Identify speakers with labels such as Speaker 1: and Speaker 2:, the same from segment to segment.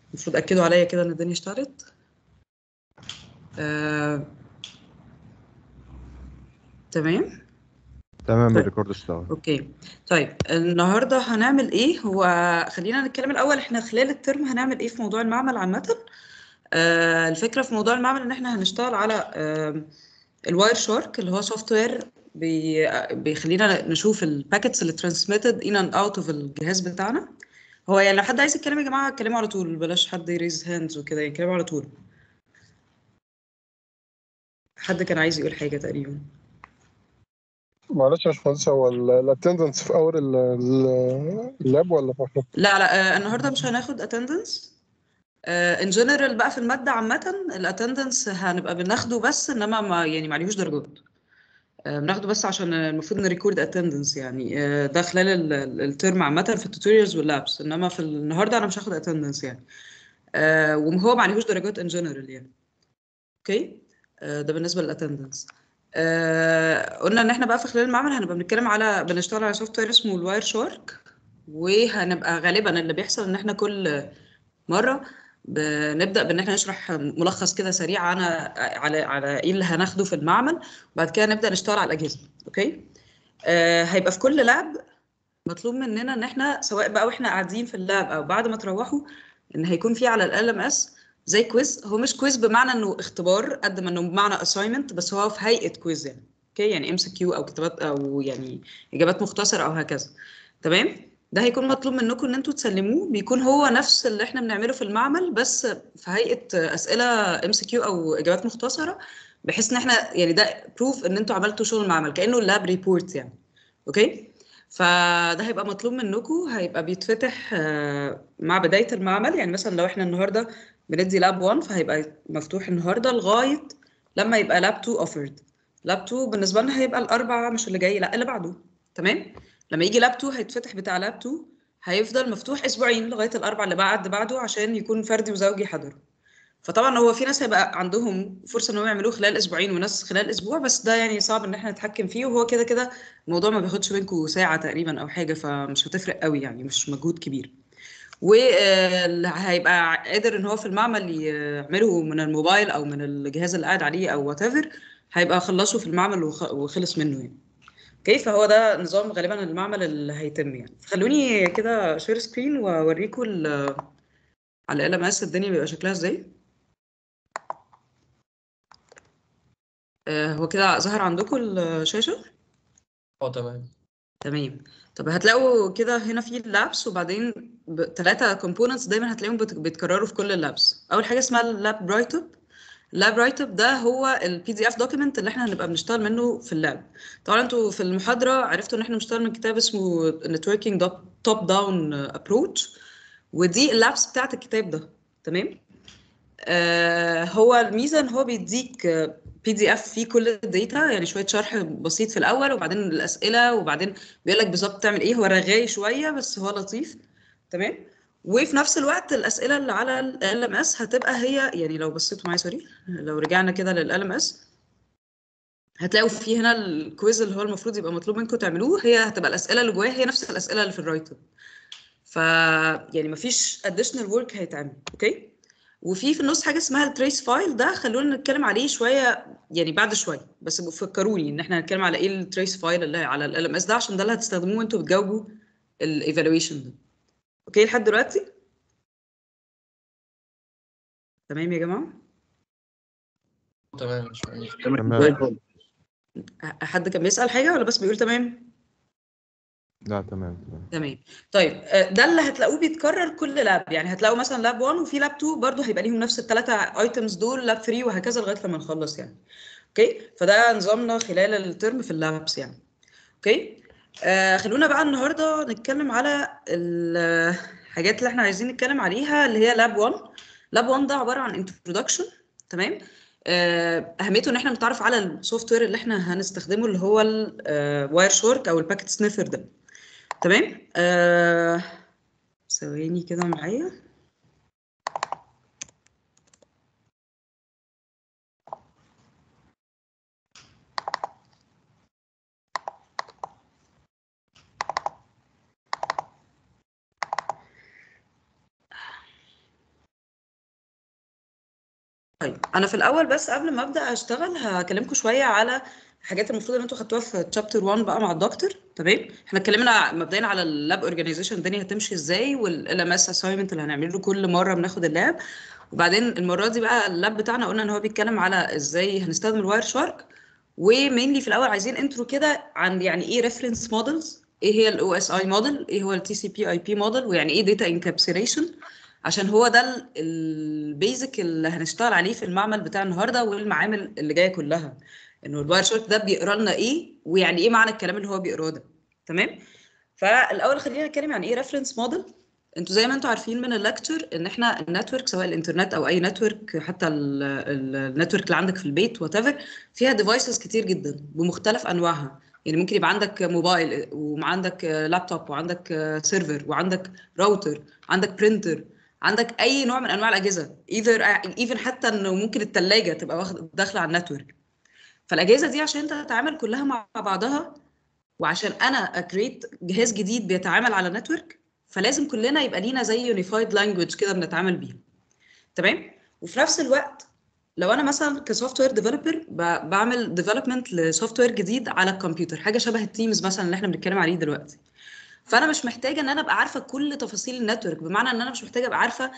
Speaker 1: المفروض اكدوا عليا كده ان الدنيا اشتغلت آه... تمام
Speaker 2: تمام
Speaker 1: طيب.
Speaker 2: الريكورد اشتغل
Speaker 1: اوكي طيب النهارده هنعمل ايه هو خلينا نتكلم الاول احنا خلال الترم هنعمل ايه في موضوع المعمل عامه آه الفكره في موضوع المعمل ان احنا هنشتغل على آه الواير شارك اللي هو سوفت وير بي بيخلينا نشوف الباكيتس اللي ترانسميتد ان اند اوت اوف الجهاز بتاعنا هو يعني لو حد عايز يتكلم يا جماعه اتكلموا على طول بلاش حد يريز هاندز وكده يتكلموا على طول حد كان عايز يقول حاجه تقريبا
Speaker 3: معلش يا باشمهندس هو الاتندنس في اول ال- ال- اللاب ولا في آخره؟
Speaker 1: لا لا آه النهارده مش هناخد اتندنس ان جنرال بقى في الماده عامه الاتندنس هنبقى بناخده بس انما ما يعني ما عليهوش درجات آه، بناخده بس عشان المفروض نريكورد اتندنس يعني آه، ده خلال ال- ال- الترم عامه في التوتوريالز واللابس انما في النهارده انا مش هاخد اتندنس يعني آه، وهو ما عليهوش درجات ان جنرال يعني اوكي آه، ده بالنسبه للاتندنس قلنا ان احنا بقى في خلال المعمل هنبقى بنتكلم على بنشتغل على سوفت وير اسمه الواير شارك وهنبقى غالبا اللي بيحصل ان احنا كل مره بنبدا بان احنا نشرح ملخص كده سريع عن على على ايه اللي هناخده في المعمل وبعد كده نبدا نشتغل على الاجهزه اوكي آه هيبقى في كل لاب مطلوب مننا ان احنا سواء بقى واحنا قاعدين في اللاب او بعد ما تروحوا ان هيكون في على ال ام اس زي كويز هو مش كويز بمعنى انه اختبار قد ما انه بمعنى اساينمنت بس هو في هيئه كويز يعني اوكي يعني ام سي كيو او كتابات او يعني اجابات مختصره او هكذا تمام ده هيكون مطلوب منكم ان انتوا تسلموه بيكون هو نفس اللي احنا بنعمله في المعمل بس في هيئه اسئله ام سي كيو او اجابات مختصره بحيث ان احنا يعني ده بروف ان انتوا عملتوا شغل المعمل كانه لاب ريبورت يعني اوكي فده هيبقى مطلوب منكم هيبقى بيتفتح آه، مع بدايه المعمل يعني مثلا لو احنا النهارده بندي لاب 1 فهيبقى مفتوح النهارده لغايه لما يبقى لاب 2 اوفرد لاب 2 بالنسبه لنا هيبقى الاربعه مش اللي جاي لا اللي بعده تمام لما يجي لاب 2 هيتفتح بتاع لاب 2 هيفضل مفتوح اسبوعين لغايه الاربع اللي بعد بعده عشان يكون فردي وزوجي حضروا فطبعا هو في ناس هيبقى عندهم فرصه ان هم يعملوه خلال اسبوعين وناس خلال اسبوع بس ده يعني صعب ان احنا نتحكم فيه وهو كده كده الموضوع ما بياخدش منكم ساعه تقريبا او حاجه فمش هتفرق قوي يعني مش مجهود كبير وهيبقى قادر ان هو في المعمل يعمله من الموبايل او من الجهاز اللي قاعد عليه او وات ايفر هيبقى خلصه في المعمل وخ- وخلص منه يعني اوكي فهو ده نظام غالبا المعمل اللي هيتم يعني خلوني كده شير سكرين واوريكم ال- على ال ام اس الدنيا بيبقى شكلها ازاي آه، هو كده ظهر عندكم الشاشه
Speaker 4: اه تمام
Speaker 1: تمام طب هتلاقوا كده هنا في اللابس وبعدين ثلاثة كومبوننتس دايما هتلاقيهم بت- بيتكرروا في كل اللابس اول حاجه اسمها اللاب رايت اب اللاب رايت اب ده هو البي دي اف دوكيمنت اللي احنا هنبقى بنشتغل منه في اللاب طبعا انتوا في المحاضره عرفتوا ان احنا بنشتغل من كتاب اسمه نتوركينج توب داون ابروتش ودي اللابس بتاعت الكتاب ده تمام آه هو الميزه ان هو بيديك بي دي اف فيه كل الداتا يعني شويه شرح بسيط في الاول وبعدين الاسئله وبعدين بيقول لك بالظبط تعمل ايه هو رغاي شويه بس هو لطيف تمام وفي نفس الوقت الاسئله اللي على ال ام اس هتبقى هي يعني لو بصيتوا معايا سوري لو رجعنا كده لل ام اس هتلاقوا في هنا الكويز اللي هو المفروض يبقى مطلوب منكم تعملوه هي هتبقى الاسئله اللي جواها هي نفس الاسئله اللي في الرايت اب ف يعني مفيش additional work هيتعمل اوكي وفي في النص حاجه اسمها التريس فايل ده خلونا نتكلم عليه شويه يعني بعد شويه بس فكروني ان احنا هنتكلم على ايه التريس فايل اللي على ال ام اس ده عشان ده اللي هتستخدموه وانتوا بتجاوبوا الايفالويشن ده اوكي لحد دلوقتي تمام يا جماعه
Speaker 4: تمام مش فاهم.
Speaker 2: تمام
Speaker 1: حد كان بيسال حاجه ولا بس بيقول تمام
Speaker 2: لا تمام تمام
Speaker 1: تمام طيب آه، ده اللي هتلاقوه بيتكرر كل لاب يعني هتلاقوا مثلا لاب 1 وفي لاب 2 برضه هيبقى ليهم نفس الثلاثه ايتمز دول لاب 3 وهكذا لغايه لما نخلص يعني اوكي فده نظامنا خلال الترم في اللابس يعني اوكي آه خلونا بقى النهارده نتكلم على الحاجات اللي احنا عايزين نتكلم عليها اللي هي لاب 1 لاب 1 ده عباره عن انترودكشن تمام آه، اهميته ان احنا نتعرف على السوفت وير اللي احنا هنستخدمه اللي هو الواير شورك او الباكيت سنيفر ده تمام آه، ثواني كده معايا طيب انا في الاول بس قبل ما ابدا اشتغل هكلمكم شويه على حاجات المفروض ان انتوا خدتوها في تشابتر 1 بقى مع الدكتور تمام احنا اتكلمنا مبدئيا على اللاب اورجانيزيشن الدنيا هتمشي ازاي والال ام اس اساينمنت اللي هنعمله كل مره بناخد اللاب وبعدين المره دي بقى اللاب بتاعنا قلنا ان هو بيتكلم على ازاي هنستخدم الواير شارك ومينلي في الاول عايزين انترو كده عن يعني ايه ريفرنس مودلز ايه هي الاو اس اي موديل ايه هو التي سي بي اي بي موديل ويعني ايه داتا انكابسيليشن عشان هو ده البيزك اللي هنشتغل عليه في المعمل بتاع النهارده والمعامل اللي جايه كلها انه الواير شارك ده بيقرا لنا ايه ويعني ايه معنى الكلام اللي هو بيقراه ده تمام فالاول خلينا نتكلم عن ايه ريفرنس موديل انتوا زي ما انتوا عارفين من اللكتشر ان احنا النتورك سواء الانترنت او اي نتورك حتى النتورك اللي عندك في البيت وات فيها ديفايسز كتير جدا بمختلف انواعها يعني ممكن يبقى عندك موبايل وعندك لابتوب وعندك سيرفر وعندك راوتر عندك برينتر عندك اي نوع من انواع الاجهزه ايذر ايفن حتى انه ممكن الثلاجه تبقى واخد داخله على النتورك فالاجهزه دي عشان تتعامل كلها مع بعضها وعشان انا اكريت جهاز جديد بيتعامل على نتورك فلازم كلنا يبقى لينا زي يونيفايد لانجوج كده بنتعامل بيها تمام وفي نفس الوقت لو انا مثلا كسوفت وير ديفلوبر بعمل ديفلوبمنت لسوفت وير جديد على الكمبيوتر حاجه شبه التيمز مثلا اللي احنا بنتكلم عليه دلوقتي فانا مش محتاجه ان انا ابقى عارفه كل تفاصيل النتورك بمعنى ان انا مش محتاجه ابقى عارفه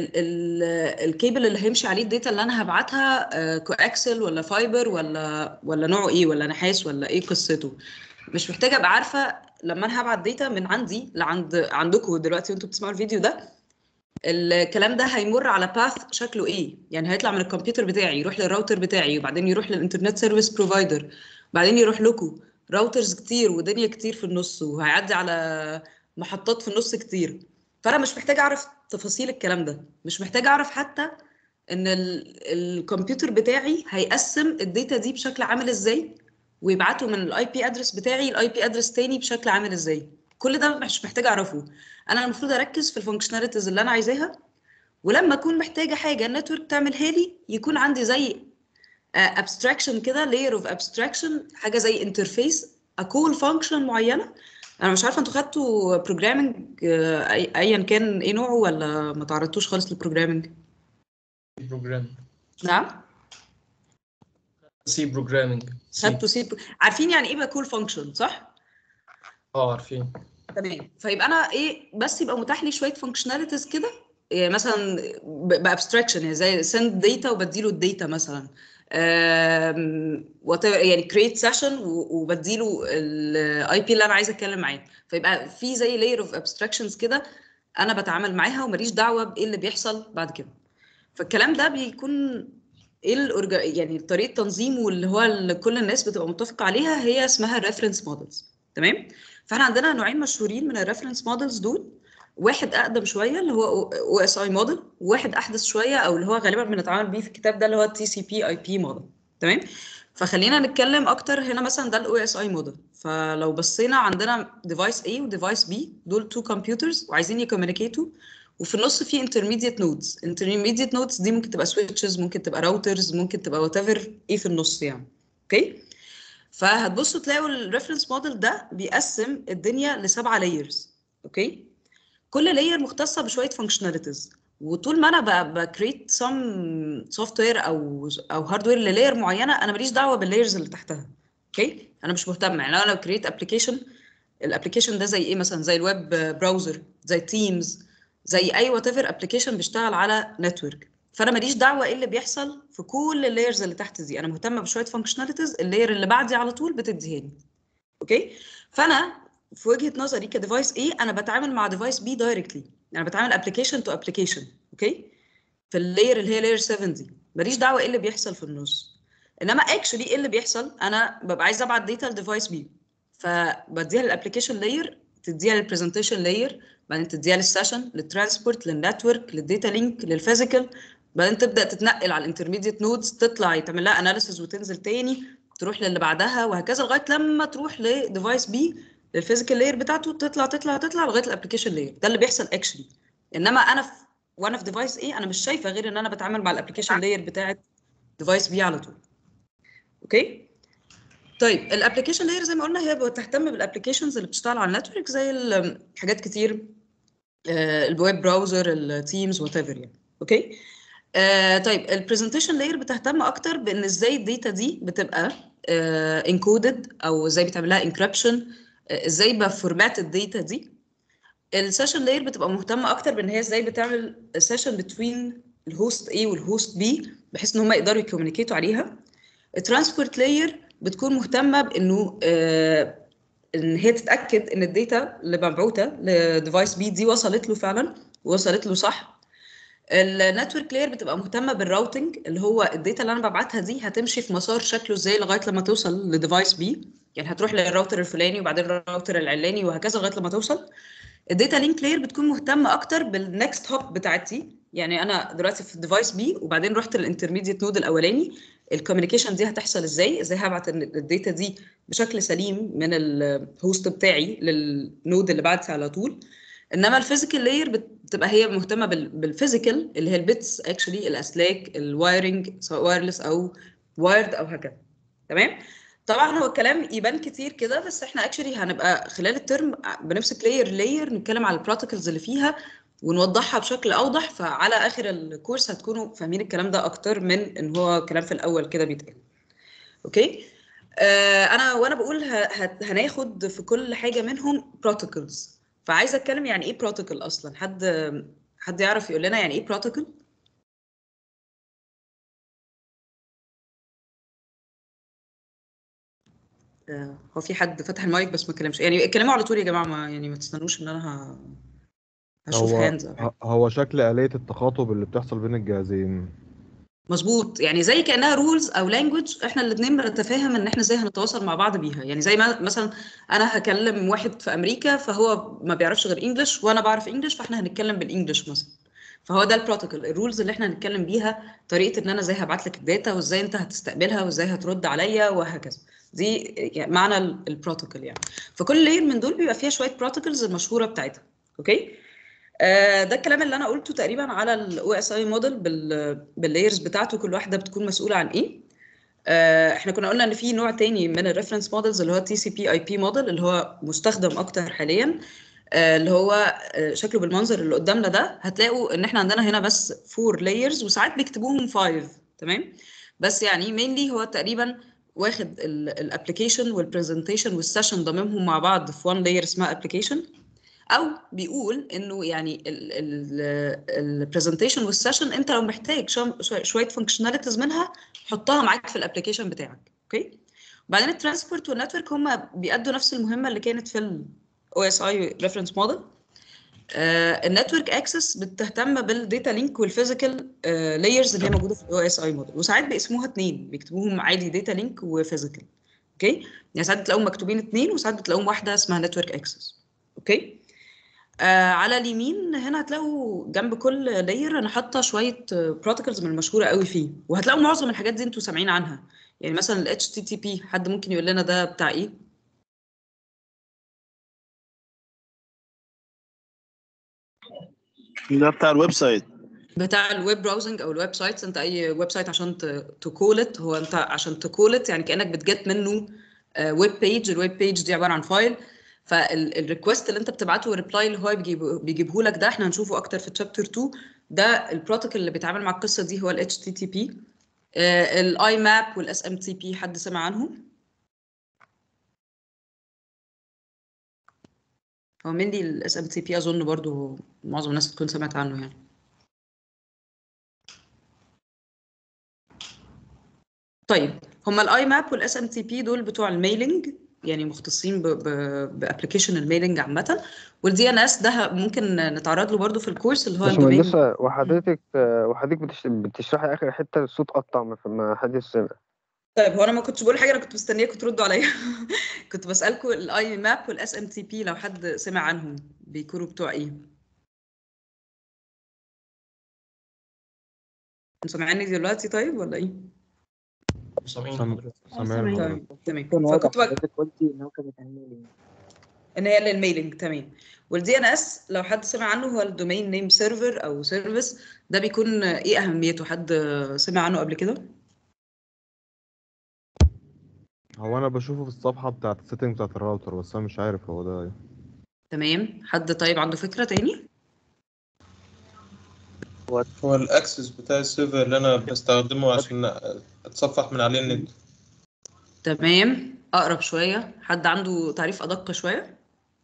Speaker 1: الكيبل اللي هيمشي عليه الداتا اللي انا هبعتها كواكسل ولا فايبر ولا ولا نوعه ايه ولا نحاس ولا ايه قصته مش محتاجه ابقى عارفه لما انا هبعت داتا من عندي لعند عندكم دلوقتي وانتوا بتسمعوا الفيديو ده الكلام ده هيمر على باث شكله ايه يعني هيطلع من الكمبيوتر بتاعي يروح للراوتر بتاعي وبعدين يروح للانترنت سيرفيس بروفايدر بعدين يروح لكم راوترز كتير ودنيا كتير في النص وهيعدي على محطات في النص كتير فانا مش محتاجه اعرف تفاصيل الكلام ده مش محتاجه اعرف حتى ان الكمبيوتر بتاعي هيقسم الداتا دي بشكل عامل ازاي ويبعته من الاي بي ادرس بتاعي الاي بي ادرس تاني بشكل عامل ازاي كل ده مش محتاجه اعرفه انا المفروض اركز في الفانكشناليتيز اللي انا عايزاها ولما اكون محتاجه حاجه النتورك تعملها لي يكون عندي زي ابستراكشن كده لاير اوف ابستراكشن حاجه زي انترفيس اكول فانكشن معينه انا مش عارفه انتوا خدتوا بروجرامنج ايا كان ايه نوعه ولا ما تعرضتوش خالص للبروجرامنج
Speaker 4: بروجرام
Speaker 1: نعم
Speaker 4: سي بروجرامنج
Speaker 1: خدتوا سي عارفين يعني ايه بقى كول فانكشن صح
Speaker 4: اه عارفين
Speaker 1: تمام فيبقى انا ايه بس يبقى متاح لي شويه فانكشناليتيز كده يعني مثلا بابستراكشن يعني زي سند داتا وبديله الداتا مثلا يعني كريت سيشن وبديله الاي بي اللي انا عايزه اتكلم معاه فيبقى في زي لاير اوف ابستراكشنز كده انا بتعامل معاها وماليش دعوه بايه اللي بيحصل بعد كده فالكلام ده بيكون ايه الأرج... يعني طريقه تنظيمه اللي هو اللي كل الناس بتبقى متفقه عليها هي اسمها الريفرنس مودلز تمام فاحنا عندنا نوعين مشهورين من الريفرنس مودلز دول واحد اقدم شويه اللي هو او اس اي موديل وواحد احدث شويه او اللي هو غالبا بنتعامل بيه في الكتاب ده اللي هو التي سي بي اي بي موديل تمام فخلينا نتكلم اكتر هنا مثلا ده الاو اس اي موديل فلو بصينا عندنا ديفايس A وديفايس B دول تو كمبيوترز وعايزين يكوميونيكيتوا وفي النص في انترميديت نودز انترميديت نودز دي ممكن تبقى سويتشز ممكن تبقى راوترز ممكن تبقى وات ايفر ايه في النص يعني اوكي فهتبصوا تلاقوا الريفرنس موديل ده بيقسم الدنيا لسبعه لايرز اوكي كل لاير مختصه بشويه فانكشناليتيز وطول ما انا بكريت سم سوفت وير او او هاردوير للاير معينه انا ماليش دعوه باللايرز اللي تحتها اوكي انا مش مهتم يعني انا لو كريت ابلكيشن الابلكيشن ده زي ايه مثلا زي الويب براوزر زي تيمز زي اي وات ايفر ابلكيشن بيشتغل على نتورك فانا ماليش دعوه ايه اللي بيحصل في كل اللايرز اللي تحت دي انا مهتمه بشويه فانكشناليتيز اللاير اللي بعدي على طول بتديها لي اوكي فانا في وجهه نظري كديفايس ايه انا بتعامل مع ديفايس بي دايركتلي انا بتعامل ابلكيشن تو ابلكيشن اوكي في اللاير اللي هي لاير 7 دي ماليش دعوه ايه اللي بيحصل في النص انما اكشلي ايه اللي بيحصل انا ببقى عايزه ابعت داتا لديفايس بي فبديها للابلكيشن لاير تديها للبرزنتيشن لاير بعدين تديها للسيشن للترانسبورت للنتورك للداتا لينك للفيزيكال بعدين تبدا تتنقل على الانترميديت نودز تطلع يتعمل لها اناليسيز وتنزل تاني تروح للي بعدها وهكذا لغايه لما تروح لديفايس بي للفيزيكال لاير بتاعته تطلع تطلع تطلع لغايه الابلكيشن لاير ده اللي بيحصل اكشلي انما انا في وانا في ديفايس ايه انا مش شايفه غير ان انا بتعامل مع الابلكيشن لاير بتاعت ديفايس بي على طول اوكي طيب الابلكيشن لاير زي ما قلنا هي بتهتم بالابلكيشنز اللي بتشتغل على النتورك زي حاجات كتير الويب براوزر التيمز وات ايفر يعني اوكي آه طيب البرزنتيشن لاير بتهتم اكتر بان ازاي الداتا دي بتبقى انكودد او ازاي بتعمل لها انكربشن ازاي بفورمات الداتا دي السيشن لاير بتبقى مهتمه اكتر بان هي ازاي بتعمل سيشن بتوين الهوست A والهوست B بحيث ان هم يقدروا يكومينيكيتوا عليها الترانسبورت لاير بتكون مهتمه بانه آه ان هي تتاكد ان الداتا اللي مبعوثه لديفايس بي دي وصلت له فعلا وصلت له صح النتورك لاير بتبقى مهتمه بالراوتنج اللي هو الداتا اللي انا ببعتها دي هتمشي في مسار شكله ازاي لغايه لما توصل لديفايس بي يعني هتروح للراوتر الفلاني وبعدين الراوتر العلاني وهكذا لغايه لما توصل الداتا لينك لاير بتكون مهتمه اكتر بالنكست هوب بتاعتي يعني انا دلوقتي في ديفايس بي وبعدين رحت للانترميديت نود الاولاني الكوميونيكيشن دي هتحصل ازاي ازاي هبعت الداتا دي بشكل سليم من الهوست بتاعي للنود اللي بعدها على طول انما الفيزيكال لاير بتبقى هي مهتمه بالفيزيكال اللي هي البيتس اكشلي الاسلاك الوايرنج سواء وايرلس او وايرد او هكذا تمام طبعا هو الكلام يبان كتير كده بس احنا اكشلي هنبقى خلال الترم بنمسك لاير لاير نتكلم على البروتوكولز اللي فيها ونوضحها بشكل اوضح فعلى اخر الكورس هتكونوا فاهمين الكلام ده اكتر من ان هو كلام في الاول كده بيتقال اوكي آه انا وانا بقول هناخد في كل حاجه منهم بروتوكولز فعايزه اتكلم يعني ايه بروتوكول اصلا حد حد يعرف يقول لنا يعني ايه بروتوكول آه هو في حد فتح المايك بس ما اتكلمش يعني اتكلموا على طول يا جماعه ما يعني ما تستنوش ان انا ه... هشوف
Speaker 2: هو
Speaker 1: هاندز
Speaker 2: هو شكل آلية التخاطب اللي بتحصل بين الجهازين
Speaker 1: مظبوط يعني زي كانها رولز او لانجوج احنا الاثنين بنتفاهم ان احنا ازاي هنتواصل مع بعض بيها يعني زي ما مثلا انا هكلم واحد في امريكا فهو ما بيعرفش غير انجلش وانا بعرف انجلش فاحنا هنتكلم بالانجلش مثلا فهو ده البروتوكول الرولز اللي احنا هنتكلم بيها طريقه ان انا ازاي هبعت لك الداتا وازاي انت هتستقبلها وازاي هترد عليا وهكذا دي يعني معنى البروتوكول يعني فكل لاير من دول بيبقى فيها شويه بروتوكولز المشهوره بتاعتها اوكي آه ده الكلام اللي انا قلته تقريبا على الاو اس اي موديل باللايرز بتاعته كل واحده بتكون مسؤوله عن ايه آه احنا كنا قلنا ان في نوع تاني من الريفرنس موديلز اللي هو تي سي بي اي بي موديل اللي هو مستخدم اكتر حاليا آه اللي هو آه شكله بالمنظر اللي قدامنا ده هتلاقوا ان احنا عندنا هنا بس فور لايرز وساعات بيكتبوهم فايف تمام بس يعني مينلي هو تقريبا واخد الابلكيشن والبرزنتيشن والسيشن ضممهم مع بعض في وان لاير اسمها ابلكيشن او بيقول انه يعني البرزنتيشن والسيشن انت لو محتاج شويه فانكشناليتيز منها حطها معاك في الابلكيشن بتاعك اوكي وبعدين الترانسبورت والنتورك هم بيأدوا نفس المهمه اللي كانت في الاو اس اي ريفرنس موديل النتورك اكسس بتهتم بالداتا لينك والفيزيكال لايرز اللي هي موجوده في الاو اس اي موديل وساعات بيقسموها اثنين بيكتبوهم عادي داتا لينك وفيزيكال اوكي يعني ساعات بتلاقوهم مكتوبين اثنين وساعات بتلاقوهم واحده اسمها نتورك اكسس اوكي آه على اليمين هنا هتلاقوا جنب كل لاير انا حاطه شويه بروتوكولز من المشهوره قوي فيه وهتلاقوا معظم الحاجات دي انتوا سامعين عنها يعني مثلا ال HTTP حد ممكن يقول لنا ده بتاع ايه
Speaker 5: ده بتاع الويب سايت
Speaker 1: بتاع الويب براوزنج او الويب سايتس انت اي ويب سايت عشان تكولت هو انت عشان تكولت يعني كانك بتجت منه ويب بيج الويب بيج دي عباره عن فايل فالريكوست اللي انت بتبعته والريبلاي اللي هو بيجيبه, بيجيبه لك ده احنا هنشوفه اكتر في تشابتر 2 ده البروتوكول اللي بيتعامل مع القصه دي هو ال HTTP الاي ماب والاس ام تي بي حد سمع عنهم هو مندي الاس ام تي بي اظن برضو معظم الناس تكون سمعت عنه يعني طيب هما الاي ماب والاس ام تي بي دول بتوع الميلينج يعني مختصين بابلكيشن الميلينج عامه والدي ان اس ده ممكن نتعرض له برضو في الكورس اللي هو الدومين
Speaker 6: باشمهندسة وحضرتك وحضرتك بتش... بتشرحي اخر حته الصوت قطع ما ما حدش سمع
Speaker 1: طيب هو انا ما كنتش بقول حاجه انا كنت مستنياكم تردوا عليا كنت بسالكم الاي ماب والاس ام تي بي لو حد سمع عنهم بيكونوا بتوع ايه انتوا سامعيني دلوقتي طيب ولا ايه
Speaker 4: سامعين
Speaker 2: سام-
Speaker 4: حضرتك
Speaker 2: سامعين
Speaker 1: طيب تمام
Speaker 7: كان واضح
Speaker 1: فكنت بق...
Speaker 7: حضرتك قلتي ان هو كانت الميلينج
Speaker 1: ان هي للميلينج تمام والدي ان اس لو حد سمع عنه هو الدومين نيم سيرفر او سيرفيس ده بيكون ايه اهميته حد سمع عنه قبل كده
Speaker 2: هو انا بشوفه في الصفحه بتاعت السيتنج بتاعت الراوتر بس انا مش عارف هو ده ايه
Speaker 1: تمام حد طيب عنده فكره تاني
Speaker 4: هو الاكسس بتاع السيرفر اللي انا بستخدمه عشان اتصفح من عليه النت
Speaker 1: تمام اقرب شويه حد عنده تعريف ادق شويه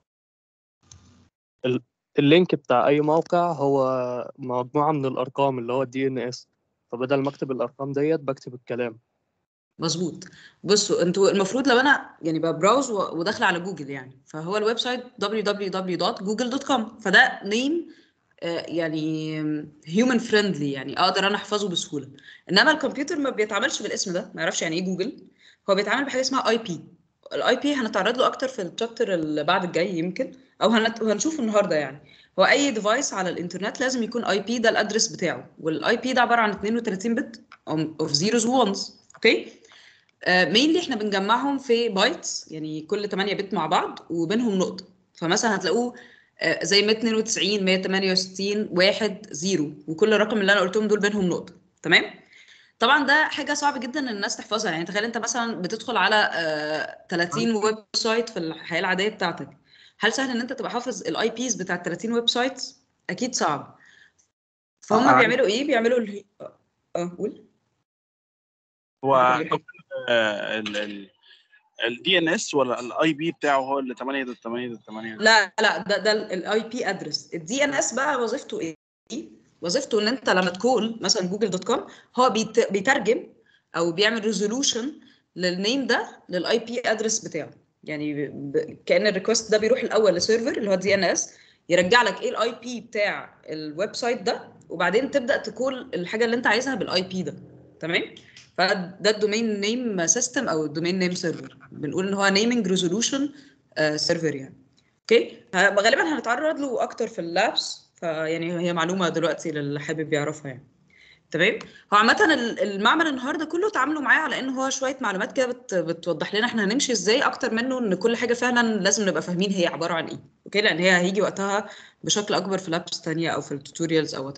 Speaker 5: اللينك بتاع اي موقع هو مجموعه من الارقام اللي هو الدي ان اس فبدل ما اكتب الارقام ديت بكتب الكلام
Speaker 1: مظبوط بصوا انتوا المفروض لو انا يعني ببراوز و- وداخله على جوجل يعني فهو الويب سايت www.google.com فده نيم يعني هيومن فريندلي يعني اقدر انا احفظه بسهوله انما الكمبيوتر ما بيتعاملش بالاسم ده ما يعرفش يعني ايه جوجل هو بيتعامل بحاجه اسمها اي بي الاي بي هنتعرض له اكتر في الشابتر اللي بعد الجاي يمكن او هنت... هنشوفه النهارده يعني هو اي ديفايس على الانترنت لازم يكون اي بي ده الادرس بتاعه والاي بي ده عباره عن 32 بت اوف زيروز وانز اوكي مينلي احنا بنجمعهم في بايتس يعني كل 8 بت مع بعض وبينهم نقطه فمثلا هتلاقوه آه، زي 192 168 1 0 وكل رقم اللي انا قلتهم دول بينهم نقطه تمام طبعا ده حاجه صعب جدا ان الناس تحفظها يعني تخيل انت مثلا بتدخل على آه، 30 ويب سايت في الحياه العاديه بتاعتك هل سهل ان انت تبقى حافظ الاي بيز بتاع 30 ويب سايتس اكيد صعب فهم
Speaker 8: آه.
Speaker 1: بيعملوا ايه بيعملوا ال... اه قول
Speaker 8: هو الدي ان اس ولا الاي بي بتاعه هو اللي 8 ضد 8 ضد 8
Speaker 1: لا لا ده ده الاي بي ادرس الدي ان اس بقى وظيفته ايه وظيفته ان انت لما تكول مثلا جوجل دوت كوم هو بيت- بيترجم او بيعمل ريزولوشن للنيم ده للاي بي ادرس بتاعه يعني ب- ب- كان الريكوست ده بيروح الاول لسيرفر اللي هو دي ان اس يرجع لك ايه الاي بي بتاع الويب سايت ده وبعدين تبدا تكول الحاجه اللي انت عايزها بالاي بي ده تمام فده الدومين نيم سيستم او الدومين نيم سيرفر بنقول ان هو نيمنج ريزولوشن سيرفر يعني اوكي ه- غالبا هنتعرض له اكتر في اللابس فيعني هي معلومه دلوقتي للي حابب يعرفها يعني تمام هو عامه ال- المعمل النهارده كله تعاملوا معاه على ان هو شويه معلومات كده بت بتوضح لنا احنا هنمشي ازاي اكتر منه ان كل حاجه فعلا لازم نبقى فاهمين هي عباره عن ايه اوكي لان هي هيجي وقتها بشكل اكبر في لابس تانية او في التوتوريالز او وات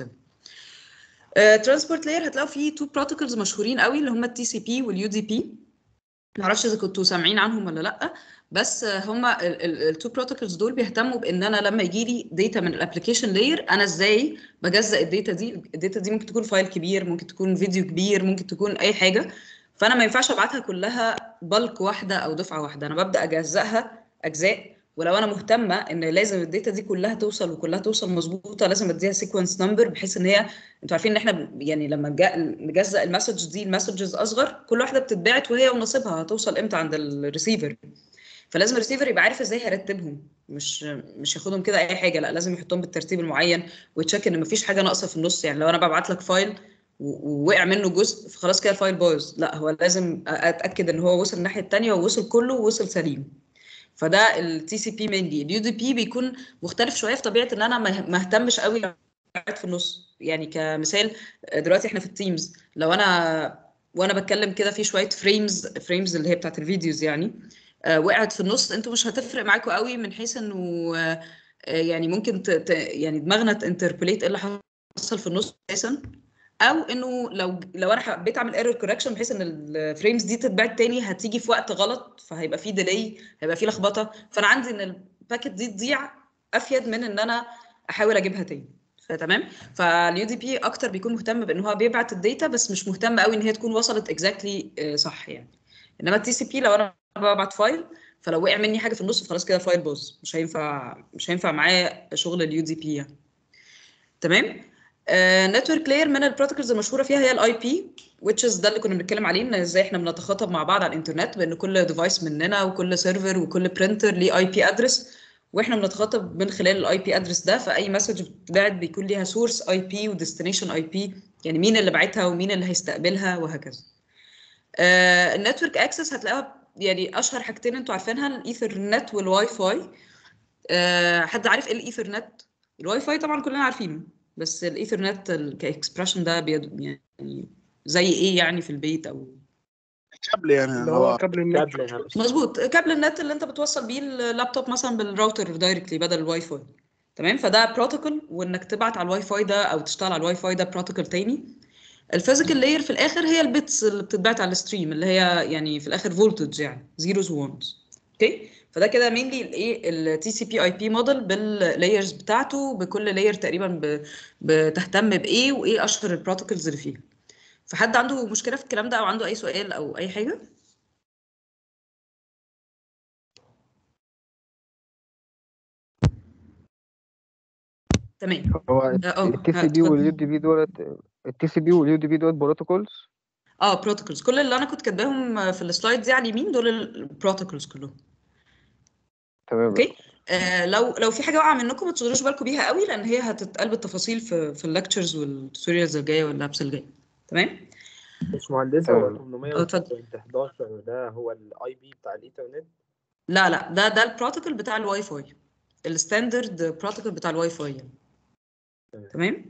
Speaker 1: ترانسبورت لاير هتلاقوا فيه تو بروتوكولز مشهورين قوي اللي هم التي سي بي واليو دي بي معرفش اذا كنتوا سامعين عنهم ولا لا بس هم التو بروتوكولز دول بيهتموا بان انا لما يجي لي داتا من الابلكيشن لاير انا ازاي بجزأ الداتا دي الداتا دي ممكن تكون فايل كبير ممكن تكون فيديو كبير ممكن تكون اي حاجه فانا ما ينفعش ابعتها كلها بلك واحده او دفعه واحده انا ببدا اجزأها اجزاء ولو انا مهتمه ان لازم الداتا دي كلها توصل وكلها توصل مظبوطه لازم اديها سيكونس نمبر بحيث ان هي انتوا عارفين ان احنا ب- يعني لما نجا- نجزأ المسج دي المسجز اصغر كل واحده بتتبعت وهي ونصيبها هتوصل امتى عند الريسيفر فلازم الريسيفر يبقى عارف ازاي هيرتبهم مش مش ياخدهم كده اي حاجه لا لازم يحطهم بالترتيب المعين ويتشيك ان مفيش حاجه ناقصه في النص يعني لو انا ببعت لك فايل و- ووقع منه جزء فخلاص كده الفايل باظ لا هو لازم اتاكد ان هو وصل الناحيه الثانيه ووصل كله ووصل سليم فده التي سي بي مينلي اليو دي بي بيكون مختلف شويه في طبيعه ان انا ما ما اهتمش قوي لو قاعد في النص يعني كمثال دلوقتي احنا في التيمز لو انا وانا بتكلم كده في شويه فريمز فريمز اللي هي بتاعت الفيديوز يعني آه، وقعت في النص انتوا مش هتفرق معاكم قوي من حيث انه آه، آه، يعني ممكن ت... ت... يعني دماغنا تنتربوليت ايه اللي حصل في النص اساسا او انه لو لو انا حبيت اعمل ايرور كوركشن بحيث ان الفريمز دي تتبعت تاني هتيجي في وقت غلط فهيبقى في ديلي هيبقى في لخبطه فانا عندي ان الباكت دي تضيع افيد من ان انا احاول اجيبها تاني فتمام فاليو دي بي اكتر بيكون مهتم بان هو بيبعت الداتا بس مش مهتم قوي ان هي تكون وصلت اكزاكتلي صح يعني انما التي سي بي لو انا ببعت فايل فلو وقع مني حاجه في النص خلاص كده الفايل باظ مش هينفع مش هينفع معايا شغل اليو دي بي يعني تمام نتورك لاير من البروتوكولز المشهوره فيها هي الاي بي which is ده اللي كنا بنتكلم عليه ان ازاي احنا بنتخاطب مع بعض على الانترنت بان كل ديفايس مننا وكل سيرفر وكل برينتر ليه اي بي ادرس واحنا بنتخاطب من خلال الاي بي ادرس ده فاي مسج بتتبعت بيكون ليها سورس اي بي وديستنيشن اي بي يعني مين اللي باعتها ومين اللي هيستقبلها وهكذا النتورك اكسس هتلاقوها يعني اشهر حاجتين انتوا عارفينها الايثرنت والواي فاي آه، حد عارف ايه الايثرنت الواي فاي طبعا كلنا عارفينه بس الايثرنت كاكسبريشن ده بيد يعني زي ايه يعني في البيت او
Speaker 8: كابل يعني
Speaker 3: اللي
Speaker 8: اللي
Speaker 3: هو
Speaker 8: هو
Speaker 3: كابل النت
Speaker 5: كابل يعني
Speaker 1: مظبوط كابل النت اللي انت بتوصل بيه اللابتوب مثلا بالراوتر دايركتلي بدل الواي فاي تمام فده بروتوكول وانك تبعت على الواي فاي ده او تشتغل على الواي فاي ده بروتوكول تاني الفيزيكال لاير في الاخر هي البيتس اللي بتتبعت على الستريم اللي هي يعني في الاخر فولتج يعني زيروز وونز اوكي فده كده مينلي الايه التي سي بي اي بي موديل باللايرز بتاعته بكل لاير تقريبا ب- بتهتم بايه وايه اشهر البروتوكولز اللي فيها فحد عنده مشكله في الكلام ده او عنده اي سؤال او اي حاجه تمام
Speaker 6: هو
Speaker 1: اه اه
Speaker 6: التي سي
Speaker 1: ها،
Speaker 6: بي
Speaker 1: اتفضل.
Speaker 6: واليو دي بي دولت التي سي بي واليو دي بي دولت بروتوكولز
Speaker 1: اه بروتوكولز كل اللي انا كنت كاتباهم في السلايد دي على اليمين دول البروتوكولز كلهم
Speaker 6: تمام
Speaker 1: اوكي آه لو لو في حاجه واقعه منكم ما تشغلوش بالكم بيها قوي لان هي هتتقال بالتفاصيل في في الليكتشرز والتوتوريالز الجايه واللابس الجايه تمام
Speaker 7: مش مهندسة هو
Speaker 6: تمام.
Speaker 1: اه، اتفضل.
Speaker 7: 802.11 ده هو الاي بي بتاع الايثرنت
Speaker 1: لا لا ده ده البروتوكول بتاع الواي فاي الستاندرد بروتوكول بتاع الواي فاي يعني.
Speaker 7: تمام.
Speaker 1: تمام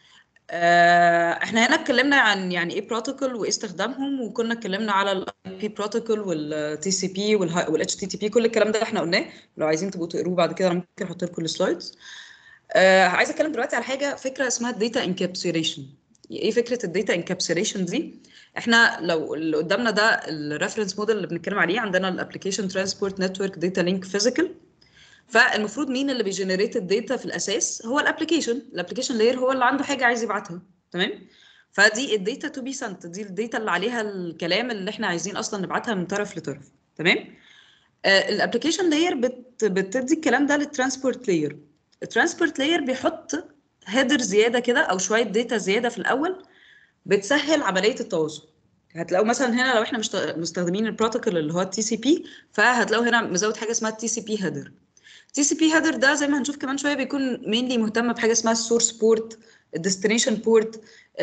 Speaker 1: آه احنا هنا اتكلمنا عن يعني ايه بروتوكول وايه استخدامهم وكنا اتكلمنا على الاي بي بروتوكول والتي سي بي والاتش تي تي بي كل الكلام ده احنا قلناه لو عايزين تبقوا تقروه بعد كده انا ممكن احط لكم السلايدز آه عايزه اتكلم دلوقتي على حاجه فكره اسمها الداتا انكابسوليشن ايه فكره الداتا انكابسوليشن دي احنا لو اللي قدامنا ده الريفرنس موديل اللي بنتكلم عليه عندنا الابلكيشن ترانسبورت نتورك داتا لينك فيزيكال فالمفروض مين اللي بيجنريت الداتا في الاساس هو الابلكيشن الابلكيشن لاير هو اللي عنده حاجه عايز يبعتها تمام فدي الداتا تو بي سنت دي الداتا اللي عليها الكلام اللي احنا عايزين اصلا نبعتها من طرف لطرف تمام الابلكيشن لاير بت بتدي الكلام ده للترانسبورت لاير الترانسبورت لاير بيحط هيدر زياده كده او شويه داتا زياده في الاول بتسهل عمليه التواصل هتلاقوا مثلا هنا لو احنا مشت- مستخدمين البروتوكول اللي هو التي سي بي فهتلاقوا هنا مزود حاجه اسمها التي سي بي هيدر التي سي بي هيدر ده زي ما هنشوف كمان شويه بيكون مينلي مهتم بحاجه اسمها السورس بورت الديستنيشن بورت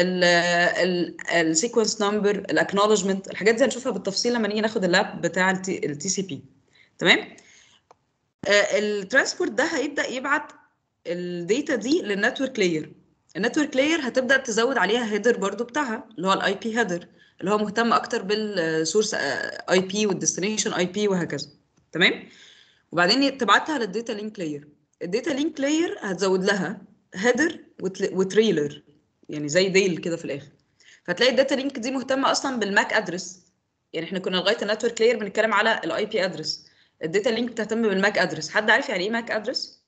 Speaker 1: السيكونس نمبر الاكنولجمنت الحاجات دي هنشوفها بالتفصيل لما نيجي ناخد اللاب بتاع التي سي بي تمام الترانسبورت ده هيبدا يبعت الداتا دي للنتورك لاير النتورك لاير هتبدا تزود عليها هيدر برضو بتاعها اللي هو الاي بي هيدر اللي هو مهتم اكتر بالسورس اي بي والديستنيشن اي بي وهكذا تمام وبعدين تبعتها للداتا لينك لاير الداتا لينك لاير هتزود لها هيدر وتريلر يعني زي ديل كده في الاخر فتلاقي الداتا لينك دي مهتمه اصلا بالماك ادرس يعني احنا كنا لغايه النتورك لاير بنتكلم على الاي بي ادرس الداتا لينك بتهتم بالماك ادرس حد عارف يعني ايه ماك ادرس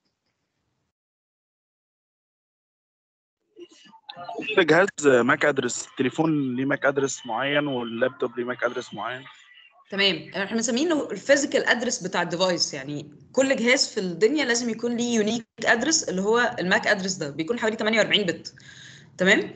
Speaker 8: كل جهاز ماك ادرس التليفون ليه ماك ادرس معين واللابتوب ليه ماك ادرس معين
Speaker 1: تمام احنا بنسميه الفيزيكال ادرس بتاع الديفايس يعني كل جهاز في الدنيا لازم يكون ليه يونيك ادرس اللي هو الماك ادرس ده بيكون حوالي 48 بت تمام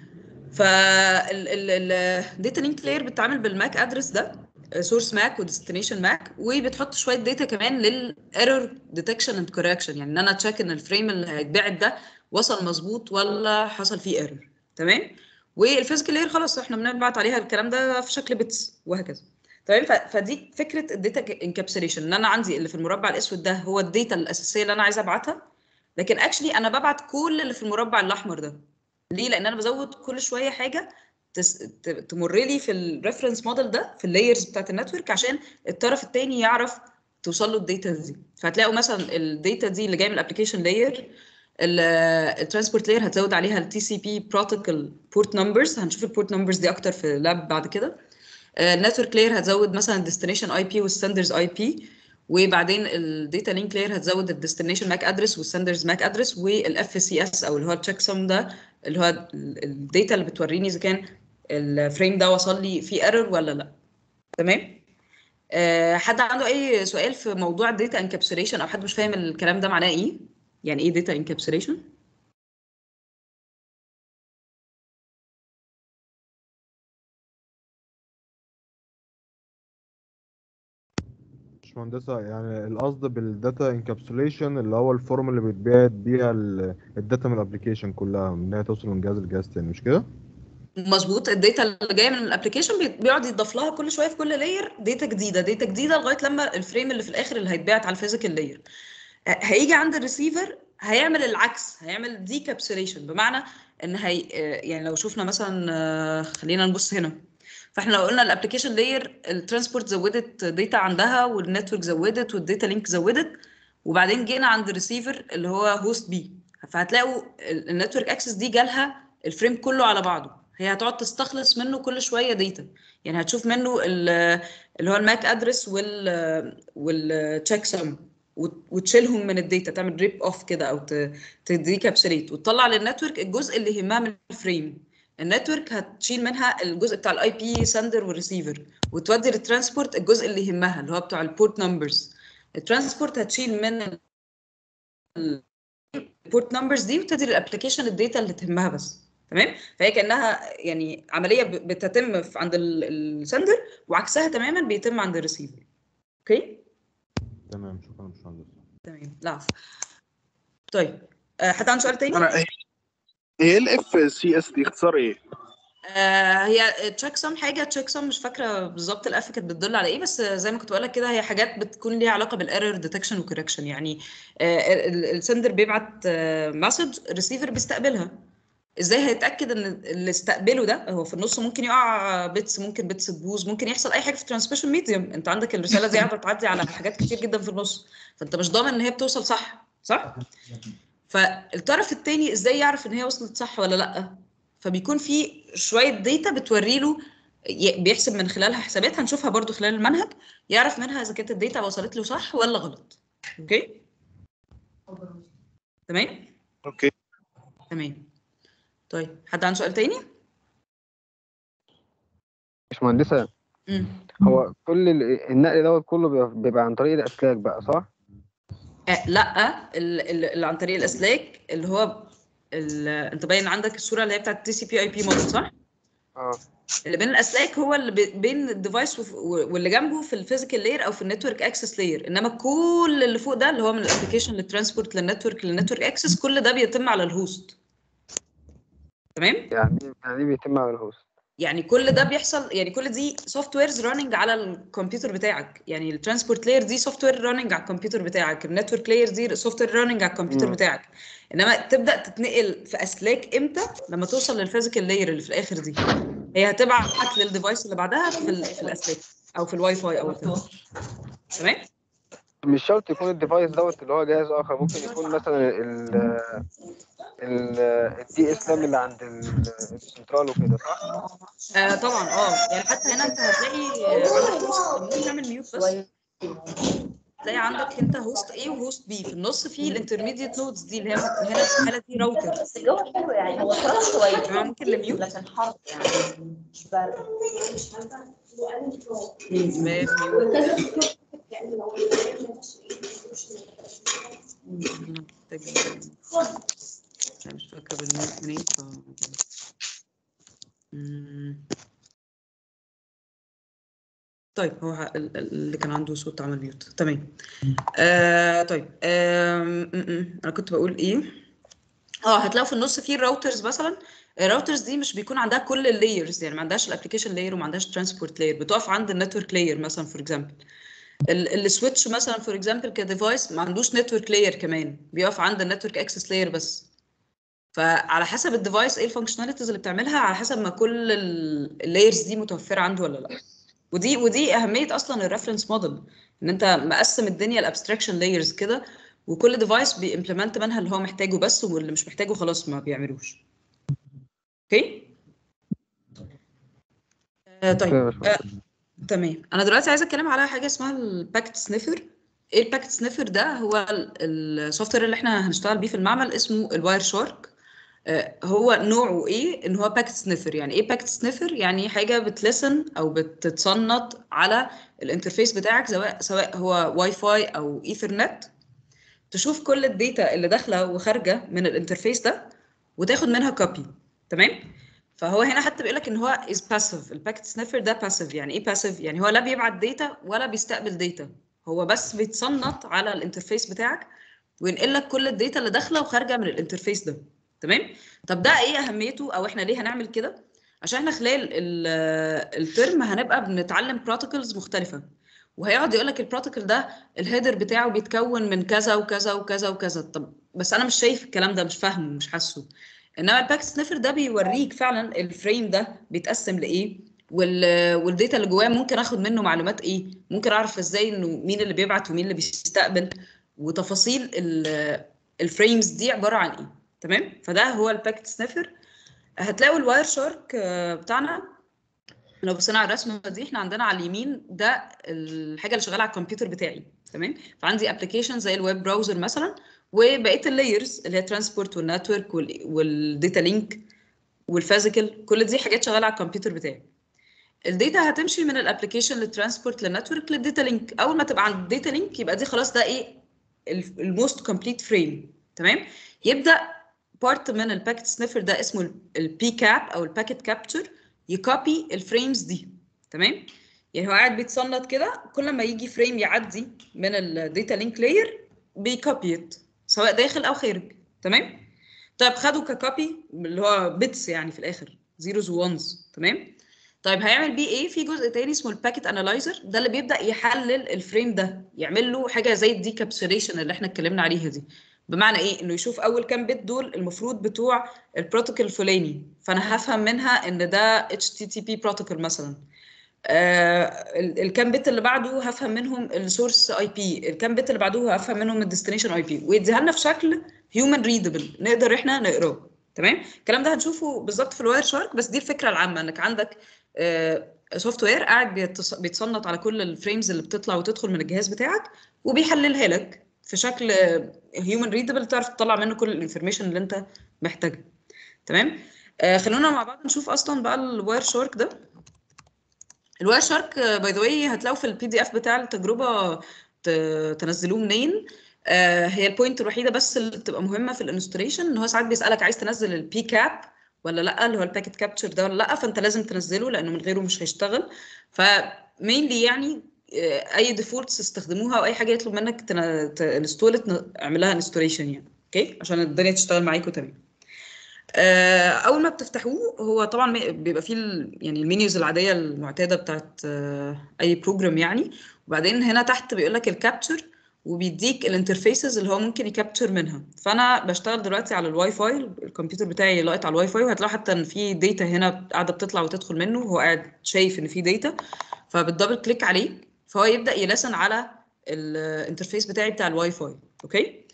Speaker 1: فالداتا لينك لاير بتتعامل بالماك ادرس ده سورس ماك وديستنيشن ماك وبتحط شويه داتا كمان للايرور ديتكشن اند كوركشن يعني ان انا اتشيك ان الفريم اللي هيتبعت ده وصل مظبوط ولا حصل فيه ايرور تمام والفيزيكال لاير خلاص احنا بنبعت عليها الكلام ده في شكل بيتس وهكذا تمام ف- فدي فكره الداتا انكابسوليشن ان انا عندي اللي في المربع الاسود ده هو الداتا الاساسيه اللي انا عايزه ابعتها لكن اكشلي انا ببعت كل اللي في المربع الاحمر ده ليه لان انا بزود كل شويه حاجه تس... ت- تمر لي في الريفرنس موديل ده في اللايرز بتاعت النتورك عشان الطرف الثاني يعرف توصل له الداتا دي فهتلاقوا مثلا الداتا دي اللي جايه من الابلكيشن لاير الترانسبورت لاير هتزود عليها التي سي بي بروتوكول بورت نمبرز هنشوف البورت نمبرز دي اكتر في اللاب بعد كده النتورك لاير هتزود مثلا الديستنيشن اي بي والسندرز اي بي وبعدين الداتا لينك لاير هتزود الديستنيشن ماك ادرس والسندرز ماك ادرس والاف سي اس او اللي هو التشيك سم ده اللي هو الداتا اللي بتوريني اذا كان الفريم ده وصل لي فيه ايرور ولا لا تمام أه حد عنده اي سؤال في موضوع الداتا انكابسوليشن او حد مش فاهم الكلام ده معناه ايه يعني ايه داتا انكابسوليشن
Speaker 2: باشمهندسة يعني القصد بالداتا انكابسوليشن اللي هو الفورم اللي بيتبعت بيها ال- الداتا من الابلكيشن كلها ان هي توصل من جهاز لجهاز تاني مش كده؟
Speaker 1: مظبوط الداتا اللي جايه من الابلكيشن بي- بيقعد يضاف لها كل شويه في كل لاير داتا جديده داتا جديده لغايه لما الفريم اللي في الاخر اللي هيتبعت على الفيزيكال لاير هيجي عند الريسيفر هيعمل العكس هيعمل دي كابسوليشن بمعنى ان هي يعني لو شفنا مثلا آه، خلينا نبص هنا فاحنا لو قلنا الابلكيشن لاير الترانسبورت زودت داتا عندها والنتورك زودت والداتا لينك زودت وبعدين جينا عند الريسيفر اللي هو هوست بي فهتلاقوا النتورك اكسس دي جالها الفريم كله على بعضه هي هتقعد تستخلص منه كل شويه داتا يعني هتشوف منه ال- اللي هو الماك ادرس وال والتشيك سم وتشيلهم من الداتا تعمل ريب اوف كده او تديكابسوليت وتطلع للنتورك الجزء اللي يهمها من الفريم النتورك هتشيل منها الجزء بتاع الاي بي سندر والريسيفر وتودي للترانسبورت الجزء اللي يهمها اللي هو بتاع البورت نمبرز الترانسبورت هتشيل من البورت نمبرز دي وتدي للابلكيشن الداتا اللي تهمها بس تمام فهي كانها يعني عمليه ب- بتتم في عند السندر وعكسها تماما بيتم عند الريسيفر اوكي
Speaker 2: تمام شكرا يا باشمهندس
Speaker 1: تمام لا عفو. طيب آه، حد عنده سؤال تاني؟
Speaker 8: انا هي هي الاف سي اس دي اختصار ايه؟
Speaker 1: آه هي تشيك سم حاجه تشيك سم مش فاكره بالظبط الاف كانت بتدل على ايه بس زي ما كنت بقول لك كده هي حاجات بتكون ليها علاقه بالايرور ديتكشن وكوركشن يعني آه السندر بيبعت مسج الريسيفر بيستقبلها ازاي هيتاكد ان اللي استقبله ده هو في النص ممكن يقع بيتس ممكن بيتس تبوظ ممكن يحصل اي حاجه في الترانسميشن ميديوم انت عندك الرساله دي قاعده تعدي على حاجات كتير جدا في النص فانت مش ضامن ان هي بتوصل صح صح فالطرف التاني ازاي يعرف ان هي وصلت صح ولا لا فبيكون في شويه داتا بتوري له ي- بيحسب من خلالها حسابات هنشوفها برضو خلال المنهج يعرف منها اذا كانت الداتا وصلت له صح ولا غلط اوكي تمام
Speaker 8: اوكي
Speaker 1: تمام طيب حد عنده سؤال تاني
Speaker 6: باشمهندسة
Speaker 1: امم
Speaker 6: هو كل ال- النقل دوت كله بيبقى- بيبقى عن طريق الأسلاك بقى صح؟
Speaker 1: آه لا ال- ال- اللي عن طريق الاسلاك اللي هو ال- انت باين عندك الصوره اللي هي بتاعت تي سي بي اي بي موديل صح؟
Speaker 6: اه
Speaker 1: اللي بين الاسلاك هو اللي بي- بين الديفايس وف- واللي جنبه في الفيزيكال لاير او في النتورك اكسس لاير انما كل اللي فوق ده اللي هو من الابلكيشن للترانسبورت للنتورك للنتورك اكسس كل ده بيتم على الهوست تمام
Speaker 6: يعني يعني إيه بيتم على الهوست
Speaker 1: يعني كل ده بيحصل يعني كل دي سوفت ويرز راننج على الكمبيوتر بتاعك يعني الترانسبورت لاير دي سوفت وير راننج على الكمبيوتر بتاعك النتورك لاير دي سوفت وير راننج على الكمبيوتر
Speaker 6: مم.
Speaker 1: بتاعك انما تبدا تتنقل في اسلاك امتى لما توصل للفيزيكال لاير اللي في الاخر دي هي هتبعت للديفايس اللي بعدها في, ال- في الاسلاك او في الواي فاي او whatever. تمام
Speaker 6: مش شرط يكون الديفايس دوت اللي هو جهاز آخر ممكن يكون مثلا ال ال الدي اس لام اللي عند ال- السنترال وكده صح؟
Speaker 1: آه طبعا اه يعني حتى هنا انت هتلاقي آه، عندك هوست ممكن نعمل ميوت بس تلاقي عندك انت هوست A وهوست B في النص في الانترميديت نودز دي اللي هي هنا في الحاله دي راوتر
Speaker 9: بس الجو حلو يعني هو فرح شوية
Speaker 1: تمام ممكن نميوت
Speaker 9: لكن حر يعني مش بارد
Speaker 1: تمام ميوت أنا محتاجة- أنا مش فاكرة بالميوت منين ف مم. طيب هو ه- ال- ال- اللي كان عنده صوت عمل ميوت تمام آه طيب آم، م- م. انا كنت بقول ايه اه هتلاقوا في النص في الراوترز مثلا الراوترز دي مش بيكون عندها كل اللايرز يعني ما عندهاش الابلكيشن لاير وما عندهاش ترانسبورت لاير بتقف عند النتورك لاير مثلا فور اكزامبل السويتش مثلا فور اكزامبل كديفايس ما عندوش نتورك لاير كمان بيقف عند النتورك اكسس لاير بس فعلى حسب الديفايس ايه الفانكشناليتيز اللي بتعملها على حسب ما كل اللايرز دي متوفره عنده ولا لا ودي ودي اهميه اصلا الريفرنس موديل ان انت مقسم الدنيا لابستراكشن لايرز كده وكل ديفايس بيمبلمنت منها اللي هو محتاجه بس واللي مش محتاجه خلاص ما بيعملوش اوكي آه طيب آه تمام انا دلوقتي عايزه اتكلم على حاجه اسمها الباكت سنيفر ايه الباكت سنيفر ده هو السوفت وير اللي احنا هنشتغل بيه في المعمل اسمه الواير شارك آه، هو نوعه ايه ان هو باكت سنيفر يعني ايه باكت سنيفر يعني حاجه بتلسن او بتتصنت على الانترفيس بتاعك سواء سواء هو واي فاي او ايثرنت تشوف كل الداتا اللي داخله وخارجه من الانترفيس ده وتاخد منها كوبي تمام فهو هنا حتى بيقول لك ان هو از باسيف الباكت سنيفر ده باسيف يعني ايه باسيف يعني هو لا بيبعت داتا ولا بيستقبل داتا هو بس بيتصنت على الانترفيس بتاعك وينقل لك كل الداتا اللي داخله وخارجه من الانترفيس ده تمام طب ده ايه اهميته او احنا ليه هنعمل كده عشان احنا خلال ال- الترم هنبقى بنتعلم بروتوكولز مختلفه وهيقعد يقول لك البروتوكول ده الهيدر بتاعه بيتكون من كذا وكذا وكذا وكذا طب بس انا مش شايف الكلام ده مش فاهمه مش حاسه انما الباكت سنيفر ده بيوريك فعلا الفريم ده بيتقسم لايه وال والداتا اللي جواه ممكن اخد منه معلومات ايه ممكن اعرف ازاي انه مين اللي بيبعت ومين اللي بيستقبل وتفاصيل ال- الفريمز دي عباره عن ايه تمام فده هو الباكت سنيفر هتلاقوا الواير شارك آه، بتاعنا لو بصينا على الرسمه دي احنا عندنا على اليمين ده الحاجه اللي شغاله على الكمبيوتر بتاعي تمام فعندي ابلكيشن زي الويب براوزر مثلا وبقيه اللايرز اللي هي ترانسبورت والنتورك والداتا لينك والفيزيكال كل دي حاجات شغاله على الكمبيوتر بتاعي الداتا هتمشي من الابلكيشن للترانسبورت للنتورك للداتا لينك اول ما تبقى عند الداتا لينك يبقى دي خلاص ده ايه الموست كومبليت فريم تمام يبدا بارت من الباكيت سنيفر ده اسمه البي كاب او الباكيت كابتشر يكوبي الفريمز دي تمام يعني هو قاعد بيتصنت كده كل ما يجي فريم يعدي من الداتا لينك لاير بيكوبيت سواء داخل او خارج تمام طيب خدوا ككوبي اللي هو بيتس يعني في الاخر زيروز وونز تمام طيب هيعمل بيه ايه في جزء تاني اسمه الباكيت انالايزر ده اللي بيبدا يحلل الفريم ده يعمل له حاجه زي الديكابسوليشن اللي احنا اتكلمنا عليها دي بمعنى ايه انه يشوف اول كام بت دول المفروض بتوع البروتوكول الفلاني فانا هفهم منها ان ده HTTP بروتوكول مثلا آه ال- الكام بت اللي بعده هفهم منهم السورس اي بي الكام بت اللي بعده هفهم منهم الديستنيشن اي بي ويديها لنا في شكل هيومن ريدبل نقدر احنا نقراه تمام الكلام ده هنشوفه بالظبط في الواير شارك بس دي الفكره العامه انك عندك سوفت وير قاعد بيتص- بيتصنت على كل الفريمز اللي بتطلع وتدخل من الجهاز بتاعك وبيحللها لك في شكل هيومن ريدبل تعرف تطلع منه كل الانفورميشن اللي انت محتاجها تمام آه خلونا مع بعض نشوف اصلا بقى الواير شارك ده الواير شارك باي ذا واي هتلاقوا في البي دي اف بتاع التجربه ت- تنزلوه منين آه هي البوينت الوحيده بس اللي بتبقى مهمه في الانستوريشن ان هو ساعات بيسالك عايز تنزل البي كاب ولا لا اللي هو الباكيت كابتشر ده ولا لا فانت لازم تنزله لانه من غيره مش هيشتغل فمينلي يعني آه، اي ديفولتس استخدموها او اي حاجه يطلب منك تنستول اعمل لها انستوليشن يعني اوكي عشان الدنيا تشتغل معاكم تمام آه، اول ما بتفتحوه هو طبعا مي- بيبقى فيه ال- يعني المنيوز العاديه المعتاده بتاعت آه، اي بروجرام يعني وبعدين هنا تحت بيقول لك الكابتشر وبيديك الانترفيسز اللي هو ممكن يكابتشر منها فانا بشتغل دلوقتي على الواي فاي الكمبيوتر بتاعي لاقط على الواي فاي وهتلاقوا حتى ان في داتا هنا قاعده بتطلع وتدخل منه وهو قاعد شايف ان في داتا فبتدبل كليك عليه فهو يبدا يلسن على الانترفيس بتاعي بتاع الواي فاي اوكي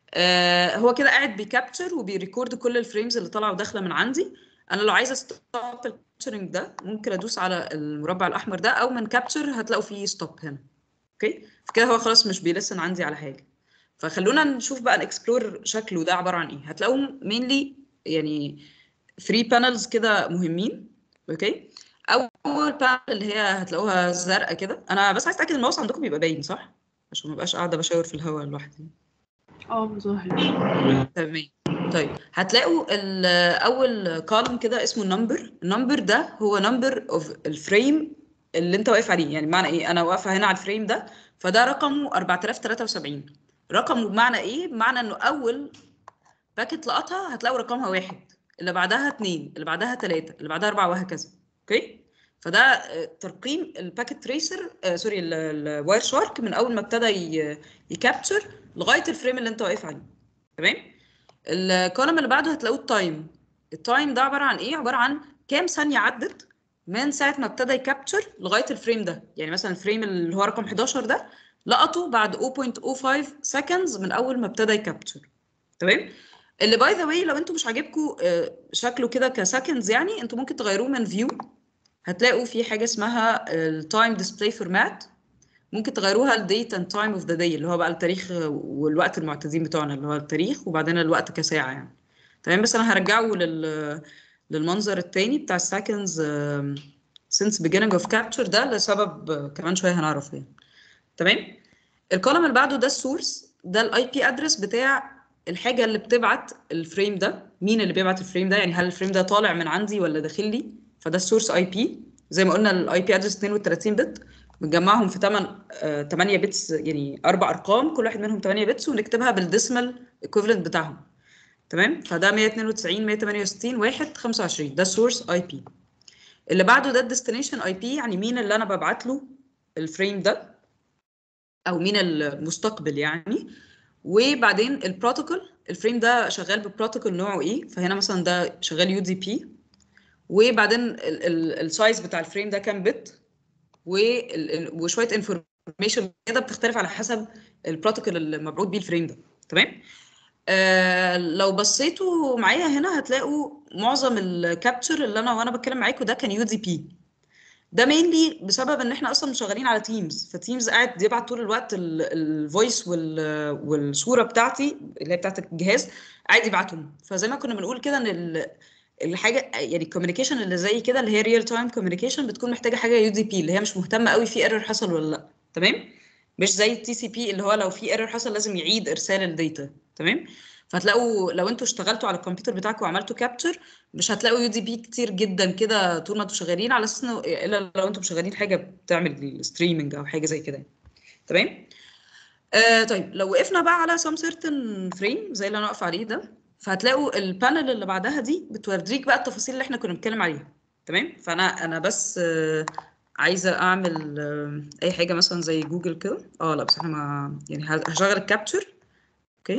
Speaker 1: آه هو كده قاعد بيكابتشر وبيريكورد كل الفريمز اللي طالعه وداخله من عندي انا لو عايزه ستوب الكابتشرنج ده ممكن ادوس على المربع الاحمر ده او من كابتشر هتلاقوا فيه ستوب هنا اوكي فكده هو خلاص مش بيلسن عندي على حاجه فخلونا نشوف بقى الاكسبلور شكله ده عباره عن ايه هتلاقوهم مينلي يعني 3 بانلز كده مهمين اوكي اول بانل اللي هي هتلاقوها زرقاء كده انا بس عايز اتاكد الماوس عندكم بيبقى باين صح عشان ما ابقاش قاعده بشاور في الهواء لوحدي
Speaker 10: اه ظاهر
Speaker 1: تمام طيب هتلاقوا ال- اول كولم كده اسمه النمبر النمبر ده هو نمبر اوف الفريم اللي انت واقف عليه يعني بمعنى ايه انا واقفه هنا على الفريم ده فده رقمه 4073 رقمه بمعنى ايه بمعنى انه اول باكت لقطها هتلاقوا رقمها واحد اللي بعدها اتنين اللي بعدها تلاتة اللي بعدها أربعة وهكذا اوكي فده آه، ترقيم الباكت تريسر آه سوري الواير شارك من اول ما ابتدى ي- يكابتشر لغايه الفريم اللي انت واقف عليه تمام الكولم اللي بعده هتلاقوه التايم التايم ده عباره عن ايه عباره عن كام ثانيه عدت من ساعه ما ابتدى يكابتشر لغايه الفريم ده يعني مثلا الفريم اللي هو رقم 11 ده لقطه بعد 0.05 seconds من اول ما ابتدى يكابتشر تمام اللي باي ذا واي لو انتوا مش عاجبكم شكله كده كسكندز يعني انتوا ممكن تغيروه من فيو هتلاقوا في حاجه اسمها التايم ديسبلاي فورمات ممكن تغيروها لديت اند تايم اوف ذا داي اللي هو بقى التاريخ والوقت المعتادين بتوعنا اللي هو التاريخ وبعدين الوقت كساعه يعني تمام بس انا هرجعه لل للمنظر التاني بتاع السكندز since beginning of capture ده لسبب آه، كمان شويه هنعرف يعني تمام الكولم اللي بعده ده السورس ده الاي بي ادرس بتاع الحاجه اللي بتبعت الفريم ده مين اللي بيبعت الفريم ده يعني هل الفريم ده طالع من عندي ولا داخل لي فده السورس اي بي زي ما قلنا الاي بي ادرس 32 بت بنجمعهم في 8 آه 8 بتس يعني اربع ارقام كل واحد منهم 8 بتس ونكتبها بالديسمال ايكويفالنت بتاعهم تمام فده 192 168 1 25 ده السورس اي بي اللي بعده ده الديستنيشن اي بي يعني مين اللي انا ببعت له الفريم ده او مين المستقبل يعني وبعدين البروتوكول الفريم ده شغال ببروتوكول نوعه ايه فهنا مثلا ده شغال يو دي بي وبعدين السايز بتاع الفريم ده كام بت وال- ال- وشويه انفورميشن كده بتختلف على حسب البروتوكول اللي مبعوث بيه الفريم ده تمام آه لو بصيتوا معايا هنا هتلاقوا معظم الكابتشر اللي انا وانا بتكلم معاكم ده كان يو دي بي ده مينلي بسبب ان احنا اصلا شغالين على تيمز فتيمز قاعد يبعت طول الوقت الفويس والصوره بتاعتي اللي هي بتاعت الجهاز قاعد يبعتهم فزي ما كنا بنقول كده ان ال- الحاجه يعني الكوميونيكيشن اللي زي كده اللي هي ريال تايم كوميونيكيشن بتكون محتاجه حاجه يو دي بي اللي هي مش مهتمه قوي في ايرور حصل ولا لا تمام مش زي التي سي بي اللي هو لو في ايرور حصل لازم يعيد ارسال الداتا تمام فهتلاقوا لو انتوا اشتغلتوا على الكمبيوتر بتاعكم وعملتوا كابتشر مش هتلاقوا يو دي بي كتير جدا كده طول ما انتوا شغالين على اساس انه الا لو انتوا شغالين حاجه بتعمل ستريمنج او حاجه زي كده تمام آه طيب لو وقفنا بقى على some certain frame زي اللي انا واقفه عليه ده فهتلاقوا البانل اللي بعدها دي بتوريك بقى التفاصيل اللي احنا كنا بنتكلم عليها تمام فانا انا بس آه عايزه اعمل آه اي حاجه مثلا زي جوجل كده اه لا بس احنا ما يعني هشغل الكابتشر اوكي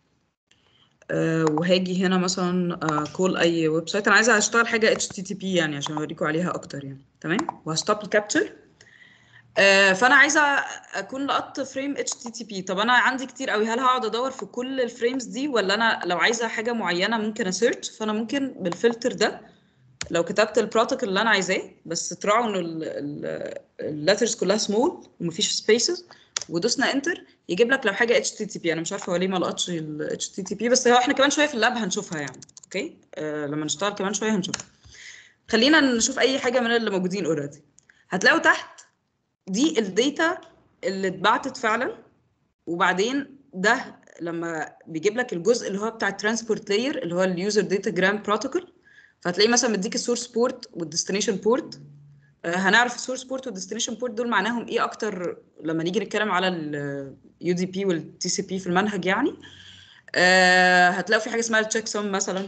Speaker 1: آه وهاجي هنا مثلا كول اي ويب سايت انا عايزه اشتغل حاجه اتش تي تي بي يعني عشان اوريكم عليها اكتر يعني تمام وهستوب الكابتشر آه فانا عايزه اكون لقطت فريم اتش تي تي بي طب انا عندي كتير قوي هل هقعد ادور في كل الفريمز دي ولا انا لو عايزه حاجه معينه ممكن اسيرش فانا ممكن بالفلتر ده لو كتبت البروتوكول اللي انا عايزاه بس تراعوا ان اللترز كلها سمول ومفيش سبيسز ودوسنا انتر يجيب لك لو حاجه اتش تي تي بي انا مش عارفه هو ليه ما لقطش الاتش تي تي بي بس هو احنا كمان شويه في اللاب هنشوفها يعني اوكي آه لما نشتغل كمان شويه هنشوفها خلينا نشوف اي حاجه من اللي موجودين اوريدي هتلاقوا تحت دي الداتا اللي اتبعتت فعلا وبعدين ده لما بيجيب لك الجزء اللي هو بتاع الترانسبورت لاير اللي هو اليوزر داتا جرام بروتوكول فهتلاقي مثلا مديك السورس بورت والديستنيشن بورت هنعرف السورس بورت والديستنيشن بورت دول معناهم ايه اكتر لما نيجي نتكلم على اليو دي بي والتي سي بي في المنهج يعني آه هتلاقوا في حاجه اسمها التشيك سم مثلا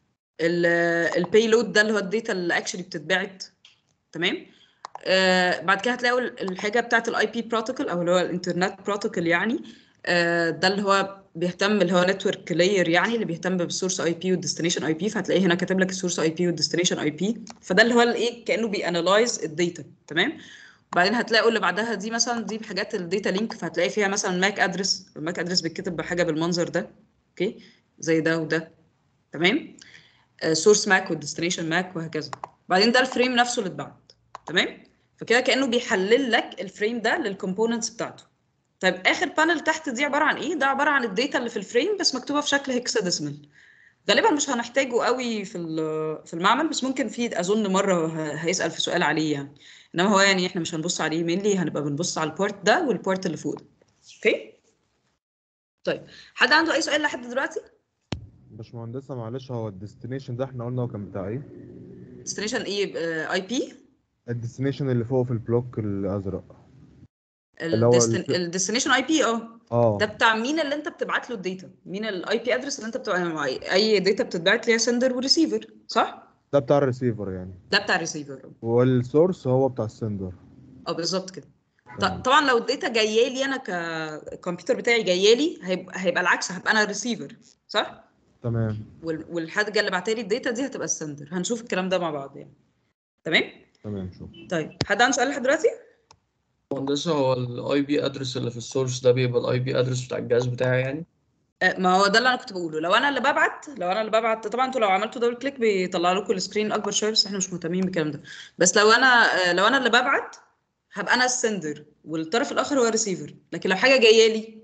Speaker 1: الباي لود ده اللي هو الداتا اللي اكشلي بتتبعت تمام آه بعد كده هتلاقوا الحاجه بتاعت الاي بي بروتوكول او اللي هو الانترنت بروتوكول يعني آه ده اللي هو بيهتم اللي هو نتورك لاير يعني اللي بيهتم بالسورس اي بي والديستنيشن اي بي فهتلاقيه هنا كاتب لك السورس اي بي والديستنيشن اي بي فده اللي هو الايه كانه بيانلايز الداتا تمام وبعدين هتلاقوا اللي بعدها دي مثلا دي حاجات الداتا لينك فهتلاقي فيها مثلا ماك ادرس الماك ادرس بيتكتب بحاجه بالمنظر ده اوكي زي ده وده تمام سورس ماك والديستنيشن ماك وهكذا بعدين ده الفريم نفسه اللي اتبعت تمام فكده كانه بيحلل لك الفريم ده للكومبوننتس بتاعته طيب اخر بانل تحت دي عباره عن ايه ده عباره عن الداتا اللي في الفريم بس مكتوبه في شكل هكساديسمال غالبا مش هنحتاجه قوي في في المعمل بس ممكن في اظن مره هيسال في سؤال عليه يعني انما هو يعني احنا مش هنبص عليه مينلي هنبقى بنبص على البورت ده والبورت اللي فوق ده اوكي طيب حد عنده اي سؤال لحد دلوقتي
Speaker 2: باشمهندسة معلش هو الديستنيشن ده احنا قلنا هو كان بتاع ايه؟
Speaker 1: ديستنيشن ايه اي بي
Speaker 2: الديستنيشن اللي فوق في البلوك الازرق اللي هو الف-
Speaker 1: الديستنيشن اي بي اه
Speaker 2: اه
Speaker 1: ده بتاع مين اللي انت بتبعت له الداتا مين الاي بي ادرس اللي انت بتبقى اي داتا بتتبعت ليها سندر وريسيفر صح
Speaker 2: ده بتاع الريسيفر يعني
Speaker 1: ده بتاع الريسيفر
Speaker 2: والسورس هو بتاع السندر
Speaker 1: اه بالظبط كده ط-
Speaker 2: تمام.
Speaker 1: طبعا لو الداتا جايه لي انا كالكمبيوتر بتاعي جايه لي هيبقى هيبقى العكس هبقى انا الريسيفر صح
Speaker 2: تمام
Speaker 1: وال- والحاجه اللي بعتها لي الداتا دي هتبقى السندر هنشوف الكلام ده مع بعض يعني تمام
Speaker 2: تمام شكرا
Speaker 1: طيب حد عنده سؤال لحد دلوقتي
Speaker 5: مهندسة هو الاي بي ادرس اللي في السورس ده بيبقى الاي بي ادرس بتاع الجهاز بتاعي يعني
Speaker 1: آه، ما هو ده اللي انا كنت بقوله لو انا اللي ببعت لو انا اللي ببعت طبعا انتوا لو عملتوا دبل كليك بيطلع لكم السكرين اكبر شويه بس احنا مش مهتمين بالكلام ده بس لو انا آه، لو انا اللي ببعت هبقى انا السندر والطرف الاخر هو الريسيفر لكن لو حاجه جايه لي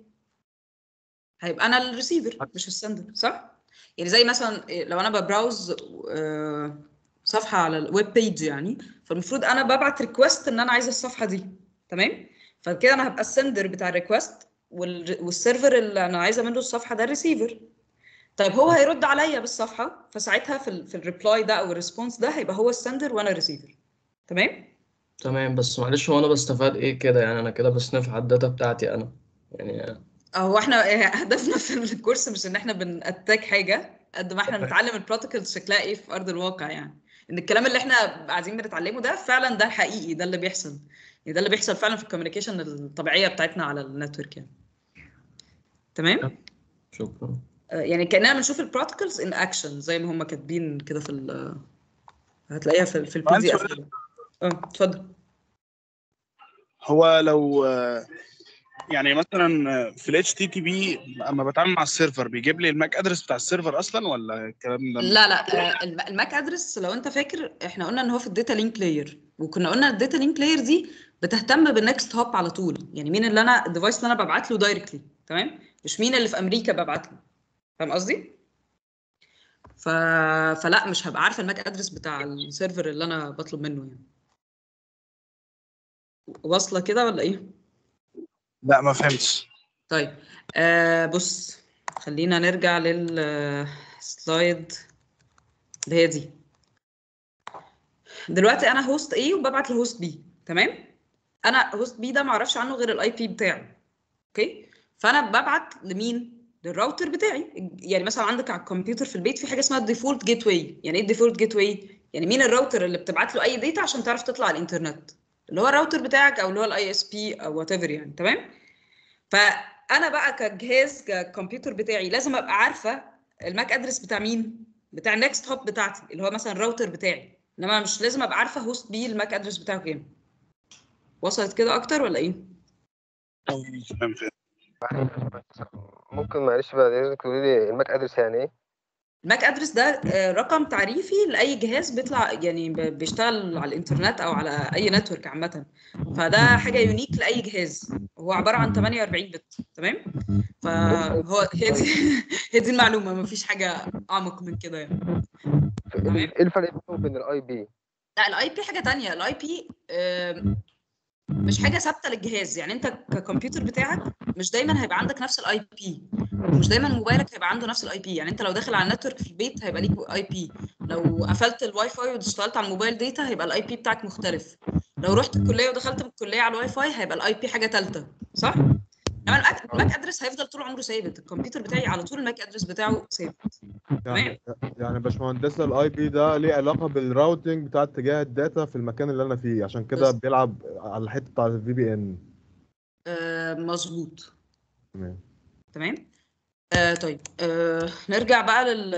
Speaker 1: هيبقى انا الريسيفر مش السندر صح يعني زي مثلا إيه، لو انا ببراوز آه، صفحه على الويب بيج يعني فالمفروض انا ببعت ريكوست ان انا عايزه الصفحه دي تمام فكده انا هبقى السندر بتاع الريكوست وال- والسيرفر اللي انا عايزه منه الصفحه ده الريسيفر طيب هو هيرد عليا بالصفحه فساعتها في ال في الريبلاي ده او الريسبونس ده هيبقى هو السندر وانا الريسيفر تمام
Speaker 5: تمام بس معلش هو انا بستفاد ايه كده يعني انا كده بسنف على الداتا بتاعتي انا يعني
Speaker 1: هو احنا هدفنا في الكورس مش ان احنا بنأتاك حاجه قد ما احنا بنتعلم البروتوكولز شكلها ايه في ارض الواقع يعني ان الكلام اللي احنا قاعدين بنتعلمه ده فعلا ده الحقيقي ده اللي بيحصل يعني ده اللي بيحصل فعلا في الكوميونيكيشن الطبيعيه بتاعتنا على النتورك يعني تمام
Speaker 5: شكرا
Speaker 1: آه، يعني كاننا بنشوف البروتوكولز ان اكشن زي ما هم كاتبين كده في ال هتلاقيها في في البي
Speaker 8: عندي
Speaker 1: دي اف
Speaker 8: سؤال.
Speaker 1: اه اتفضل
Speaker 8: هو لو يعني مثلا في الاتش تي تي بي اما بتعامل مع السيرفر بيجيب لي الماك ادرس بتاع السيرفر اصلا ولا الكلام ده
Speaker 1: لا لا آه، الم- الماك ادرس لو انت فاكر احنا قلنا ان هو في الداتا لينك لاير وكنا قلنا الداتا لينك لاير دي بتهتم بالنكست هوب على طول يعني مين اللي انا الديفايس اللي انا ببعت له دايركتلي تمام مش مين اللي في امريكا ببعت له فاهم قصدي ف... فلا مش هبقى عارفه الماك ادرس بتاع السيرفر اللي انا بطلب منه يعني واصله كده ولا ايه
Speaker 8: لا ما فهمتش
Speaker 1: طيب آه بص خلينا نرجع للسلايد اللي هي دي دلوقتي انا هوست A وببعت لهوست B تمام انا هوست B ده ما اعرفش عنه غير الاي بي بتاعه اوكي فانا ببعت لمين للراوتر بتاعي يعني مثلا عندك على الكمبيوتر في البيت في حاجه اسمها الديفولت جيت واي يعني ايه الديفولت جيت واي يعني مين الراوتر اللي بتبعت له اي داتا عشان تعرف تطلع على الانترنت اللي هو الراوتر بتاعك او اللي هو الاي اس بي او وات ايفر يعني تمام فانا بقى كجهاز ككمبيوتر بتاعي لازم ابقى عارفه الماك ادرس بتاع مين بتاع النكست هوب بتاعتي اللي هو مثلا الراوتر بتاعي انما مش لازم ابقى عارفه هوست بي الماك ادرس بتاعه كام وصلت كده اكتر ولا ايه
Speaker 8: تمام فهمت.
Speaker 6: ممكن معلش بعد اذنك تقولي لي الماك ادرس يعني ايه؟
Speaker 1: الماك ادرس ده آه، رقم تعريفي لاي جهاز بيطلع يعني ب- بيشتغل على الانترنت او على اي نتورك عامه فده حاجه يونيك لاي جهاز هو عباره عن 48 بت تمام فهو هي دي هي دي المعلومه مفيش حاجه اعمق من كده يعني تمام
Speaker 6: ايه الفرق بينه وبين الاي بي؟
Speaker 1: لا الاي بي حاجه تانية الاي بي مش حاجه ثابته للجهاز يعني انت ككمبيوتر بتاعك مش دايما هيبقى عندك نفس الاي بي ومش دايما موبايلك هيبقى عنده نفس الاي بي يعني انت لو داخل على النتورك في البيت هيبقى ليك اي بي لو قفلت الواي فاي واشتغلت على الموبايل داتا هيبقى الاي بي بتاعك مختلف لو رحت الكليه ودخلت من الكليه على الواي فاي هيبقى الاي بي حاجه ثالثه صح انما الماك الماك ادرس هيفضل طول عمره ثابت الكمبيوتر بتاعي على طول الماك ادرس بتاعه ثابت
Speaker 2: يعني يعني باشمهندس الاي بي ده ليه علاقه بالراوتنج بتاع اتجاه الداتا في المكان اللي انا فيه عشان كده
Speaker 1: بس.
Speaker 2: بيلعب على الحته بتاع الفي بي ان
Speaker 1: آه مظبوط
Speaker 2: تمام
Speaker 1: تمام آه طيب آه نرجع بقى لل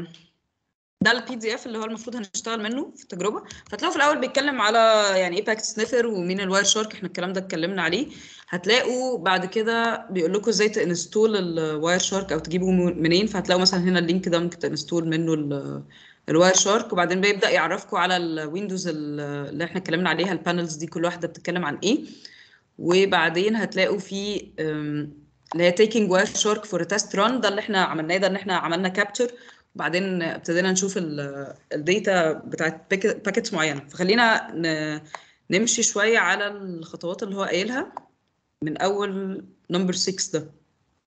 Speaker 1: ده البي دي اف اللي هو المفروض هنشتغل منه في التجربه فتلاقوا في الاول بيتكلم على يعني ايه باكت سنيفر ومين الواير شارك احنا الكلام ده اتكلمنا عليه هتلاقوا بعد كده بيقول لكم ازاي تنستول الواير شارك او تجيبه من- منين فهتلاقوا مثلا هنا اللينك ده ممكن تنستول منه ال- الواير شارك وبعدين بيبدا يعرفكم على الويندوز اللي احنا اتكلمنا عليها البانلز دي كل واحده بتتكلم عن ايه وبعدين هتلاقوا في أم، اللي هي taking wire shark for a test run ده اللي احنا عملناه ده ان احنا عملنا capture وبعدين ابتدينا نشوف الداتا بتاعت باكيتس معينه فخلينا ن- نمشي شويه على الخطوات اللي هو قايلها من اول نمبر 6 ده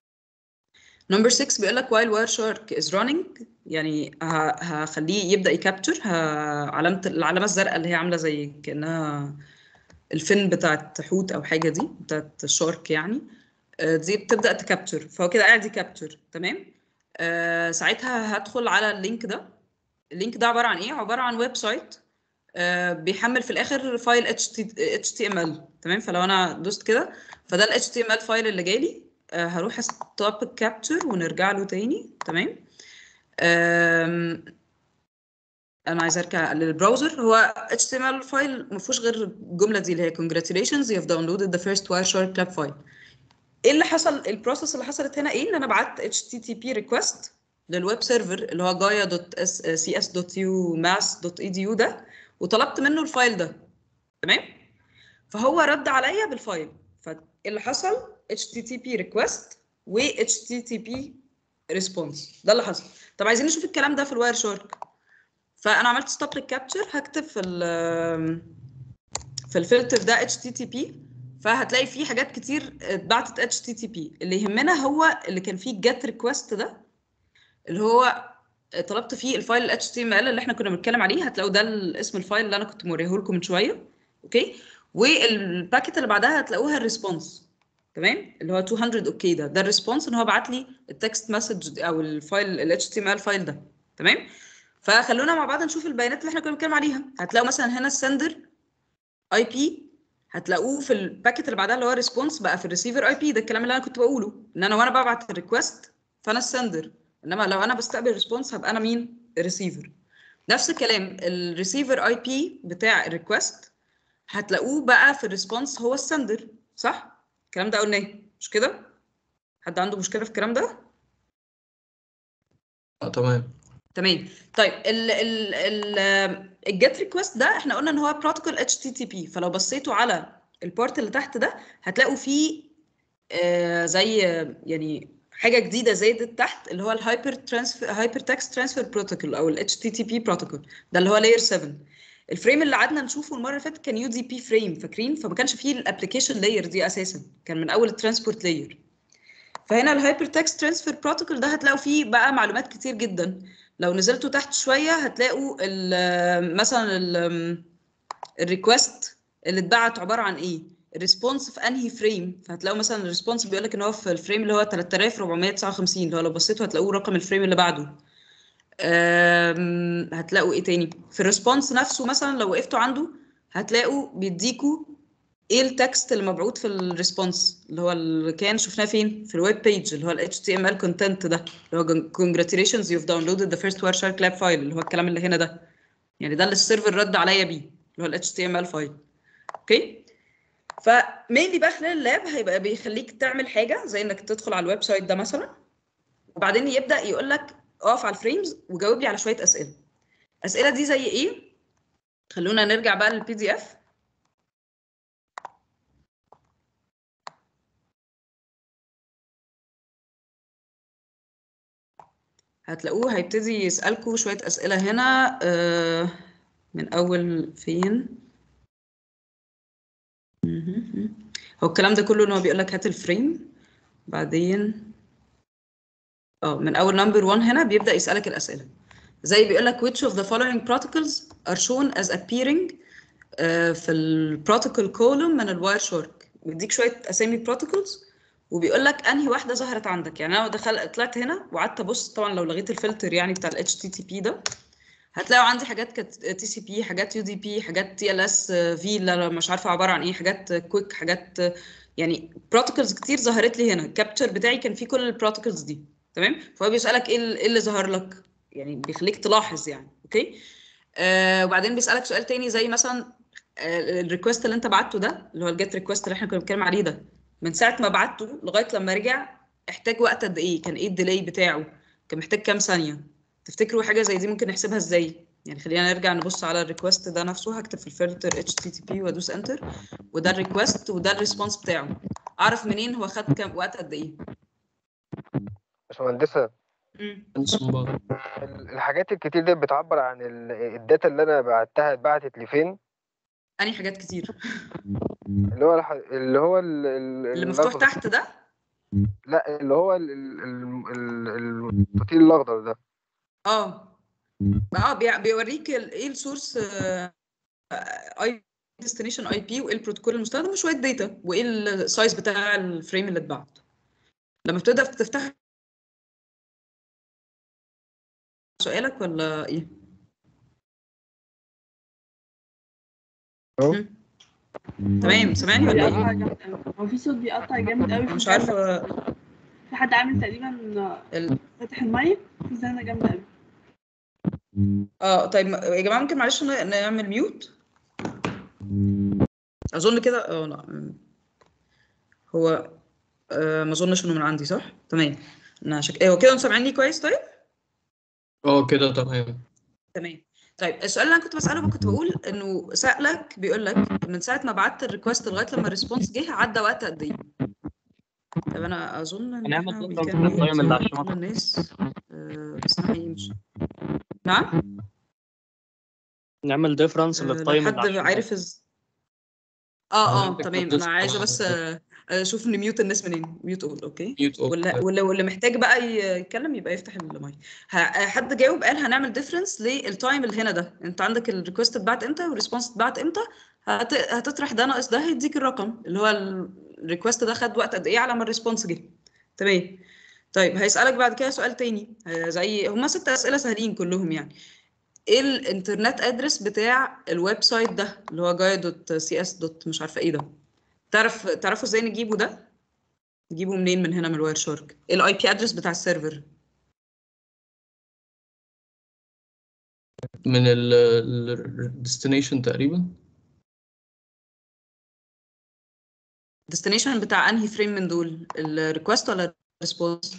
Speaker 1: نمبر 6 بيقول لك while wire shark is running يعني ه- هخليه يبدا يكابتشر علامه العلامه الزرقاء اللي هي عامله زي كانها الفن بتاعت حوت او حاجه دي بتاعت الشارك يعني آه، دي بتبدا تكابتشر فهو كده قاعد يكابتشر تمام آه ساعتها هدخل على اللينك ده اللينك ده عباره عن ايه عباره عن ويب سايت آه بيحمل في الاخر فايل HTML تمام فلو انا دوست كده فده ال HTML فايل اللي جالي آه هروح ستوب الكابتشر ونرجع له تاني تمام آم، انا عايز ارجع للبراوزر هو HTML فايل ما فيهوش غير الجمله دي اللي هي congratulations you have downloaded the first Wireshark club file ايه اللي حصل البروسيس اللي حصلت هنا ايه ان انا بعت HTTP request للويب سيرفر اللي هو gaia.cs.umass.edu ده وطلبت منه الفايل ده تمام فهو رد عليا بالفايل فاللي حصل HTTP request و HTTP response ده اللي حصل طب عايزين نشوف الكلام ده في الواير شارك فانا عملت ستوب للكابتشر هكتب في ال في الفلتر ده HTTP فهتلاقي فيه حاجات كتير اتبعتت HTTP اللي يهمنا هو اللي كان فيه get request ده اللي هو طلبت فيه الفايل ال HTML اللي احنا كنا بنتكلم عليه هتلاقوا ده اسم الفايل اللي انا كنت موريه لكم من شويه اوكي والباكت اللي بعدها هتلاقوها الريسبونس تمام اللي هو 200 اوكي ده ده الريسبونس ان هو بعت لي التكست مسج او الفايل ال HTML فايل ده تمام فخلونا مع بعض نشوف البيانات اللي احنا كنا بنتكلم عليها هتلاقوا مثلا هنا السندر اي بي هتلاقوه في الباكت اللي بعدها اللي هو ريسبونس بقى في الريسيفر اي بي ده الكلام اللي انا كنت بقوله ان انا وانا ببعت الريكوست فانا السندر انما لو انا بستقبل ريسبونس هبقى انا مين الريسيفر نفس الكلام الريسيفر اي بي بتاع الريكوست هتلاقوه بقى في الريسبونس هو السندر صح الكلام ده قلناه مش كده حد عنده مشكله في الكلام ده
Speaker 4: اه تمام
Speaker 1: تمام طيب ال ال ال الجيت ريكوست ده احنا قلنا ان هو بروتوكول اتش تي تي بي فلو بصيتوا على البارت اللي تحت ده هتلاقوا فيه آه زي آه، يعني حاجه جديده زادت تحت اللي هو الهايبر ترانسفير هايبر تكست ترانسفير بروتوكول او الاتش تي تي بي بروتوكول ده اللي هو لاير 7 الفريم اللي قعدنا نشوفه المره اللي فاتت كان يو دي بي فريم فاكرين فما كانش فيه الابلكيشن لاير دي اساسا كان من اول الترانسبورت لاير فهنا الهايبر تكست ترانسفير بروتوكول ده هتلاقوا فيه بقى معلومات كتير جدا لو نزلتوا تحت شويه هتلاقوا ال- مثلا الريكوست اللي اتبعت عباره عن ايه الريسبونس في انهي فريم فهتلاقوا مثلا الريسبونس بيقول لك ان هو في الفريم اللي هو 3459 اللي هو لو بصيتوا هتلاقوه رقم الفريم اللي بعده أم، هتلاقوا ايه تاني في الريسبونس نفسه مثلا لو وقفتوا عنده هتلاقوا بيديكوا ايه التكست اللي مبعوث في الريسبونس اللي هو اللي كان شفناه فين في الويب بيج اللي هو ال HTML content ده اللي هو congratulations you've downloaded the first Wireshark lab file اللي هو الكلام اللي هنا ده يعني ده اللي السيرفر رد عليا بيه اللي هو ال HTML فايل اوكي فمينلي بقى خلال اللاب هيبقى بيخليك تعمل حاجه زي انك تدخل على الويب سايت ده مثلا وبعدين يبدا يقول لك اقف على الفريمز وجاوب لي على شويه اسئله الاسئله دي زي ايه خلونا نرجع بقى للبي دي اف هتلاقوه هيبتدي يسألكوا شوية أسئلة هنا آه، من أول فين مهم. هو الكلام ده كله إن هو بيقول لك هات الفريم بعدين اه من أول نمبر 1 هنا بيبدأ يسألك الأسئلة زي بيقول لك which of the following protocols are shown as appearing آه، في البروتوكول كولوم من الواير شارك بيديك شوية أسامي بروتوكولز وبيقول لك انهي واحده ظهرت عندك يعني انا لو دخل طلعت هنا وقعدت ابص طبعا لو لغيت الفلتر يعني بتاع ال HTTP ده هتلاقوا عندي حاجات كانت تي سي بي حاجات يو دي بي حاجات تي ال اس في اللي أنا مش عارفه عباره عن ايه حاجات كويك حاجات يعني بروتوكولز كتير ظهرت لي هنا الكابتشر بتاعي كان فيه كل البروتوكولز دي تمام فهو بيسالك ايه ال- إيه اللي ظهر لك يعني بيخليك تلاحظ يعني اوكي آه وبعدين بيسالك سؤال تاني زي مثلا الريكوست اللي انت بعته ده اللي هو الجيت ريكوست اللي احنا كنا بنتكلم عليه ده من ساعه ما بعته لغايه لما رجع احتاج وقت قد ايه كان ايه الديلي بتاعه كان محتاج كام ثانيه تفتكروا حاجه زي دي ممكن نحسبها ازاي يعني خلينا نرجع نبص على الريكوست ده نفسه هكتب في الفلتر HTTP وادوس انتر وده الريكوست وده الريسبونس بتاعه اعرف منين هو خد كام وقت قد ايه
Speaker 6: باشمهندسة
Speaker 1: مم.
Speaker 6: ال- الحاجات الكتير دي بتعبر عن ال- الداتا اللي انا بعتها اتبعتت لفين
Speaker 1: انهي حاجات كتير
Speaker 6: اللي هو الح... اللي هو ال... ال...
Speaker 1: اللي مفتوح
Speaker 6: الأخضر.
Speaker 1: تحت ده
Speaker 6: لا اللي هو ال... ال... ال... ال- المستطيل الاخضر ده
Speaker 1: اه اه بي- بيوريك ال- ايه السورس اي ديستنيشن اي بي وايه البروتوكول المستخدم وشويه داتا وايه السايز بتاع الفريم اللي اتبعت لما بتبدا تفتح سؤالك ولا ايه
Speaker 3: أهو.
Speaker 1: تمام سامعني ولا
Speaker 10: بيقطع
Speaker 1: ايه
Speaker 10: جامد قوي هو في صوت بيقطع جامد قوي في
Speaker 1: مش
Speaker 10: المكان
Speaker 1: عارفه
Speaker 10: ده. في حد عامل تقريبا
Speaker 1: ال...
Speaker 10: فاتح المايك في زنة جامدة قوي
Speaker 1: اه طيب يا جماعه ممكن معلش ن- نعمل ميوت اظن كده اه لا هو آه ما اظنش انه من عندي صح تمام انا شك... ايوه كده انتوا سامعيني كويس طيب
Speaker 4: اه كده تمام
Speaker 1: تمام طيب السؤال اللي انا كنت بساله كنت بقول انه سالك بيقول لك من ساعه ما بعت الريكوست لغايه لما الريسبونس جه عدى وقت قد ايه طب انا اظن ان
Speaker 5: هنعمل
Speaker 1: احنا
Speaker 5: difference
Speaker 1: we can
Speaker 5: في التايم اللي على
Speaker 1: mute كل
Speaker 5: الشمال.
Speaker 1: الناس آه، اسمها ايه مش نعم
Speaker 5: نعمل ديفرنس
Speaker 1: آه، لو
Speaker 5: للتايم اللي
Speaker 1: حد
Speaker 5: على الشمال.
Speaker 1: عارف إز... اه اه
Speaker 4: عندك
Speaker 1: تمام
Speaker 4: تدوس
Speaker 1: انا عايزه
Speaker 4: على-
Speaker 1: بس آه، اشوف نميوت الناس منين ميوت اول اوكي
Speaker 4: ميوت اوف
Speaker 1: واللي واللي واللي محتاج بقى ي- يتكلم يبقى يفتح المايك ه- حد جاوب قال هنعمل ديفرنس للتايم اللي هنا ده انت عندك الريكوست اتبعت امتى والريسبونس اتبعت امتى هت... هتطرح ده ناقص ده هيديك الرقم اللي هو الريكوست ده خد وقت قد ايه على ما الريسبونس جه تمام طيب هيسألك بعد كده سؤال تاني آه، زي هما ست أسئلة سهلين كلهم يعني ايه الانترنت ادرس بتاع الويب سايت ده اللي هو جاي دوت سي اس دوت مش عارفه ايه ده تعرف تعرفوا ازاي نجيبه ده نجيبه منين من هنا من الواير شارك ايه الاي بي ادرس بتاع السيرفر
Speaker 4: من الديستنيشن تقريبا
Speaker 1: الديستنيشن بتاع انهي فريم من دول الريكوست ولا الريسبونس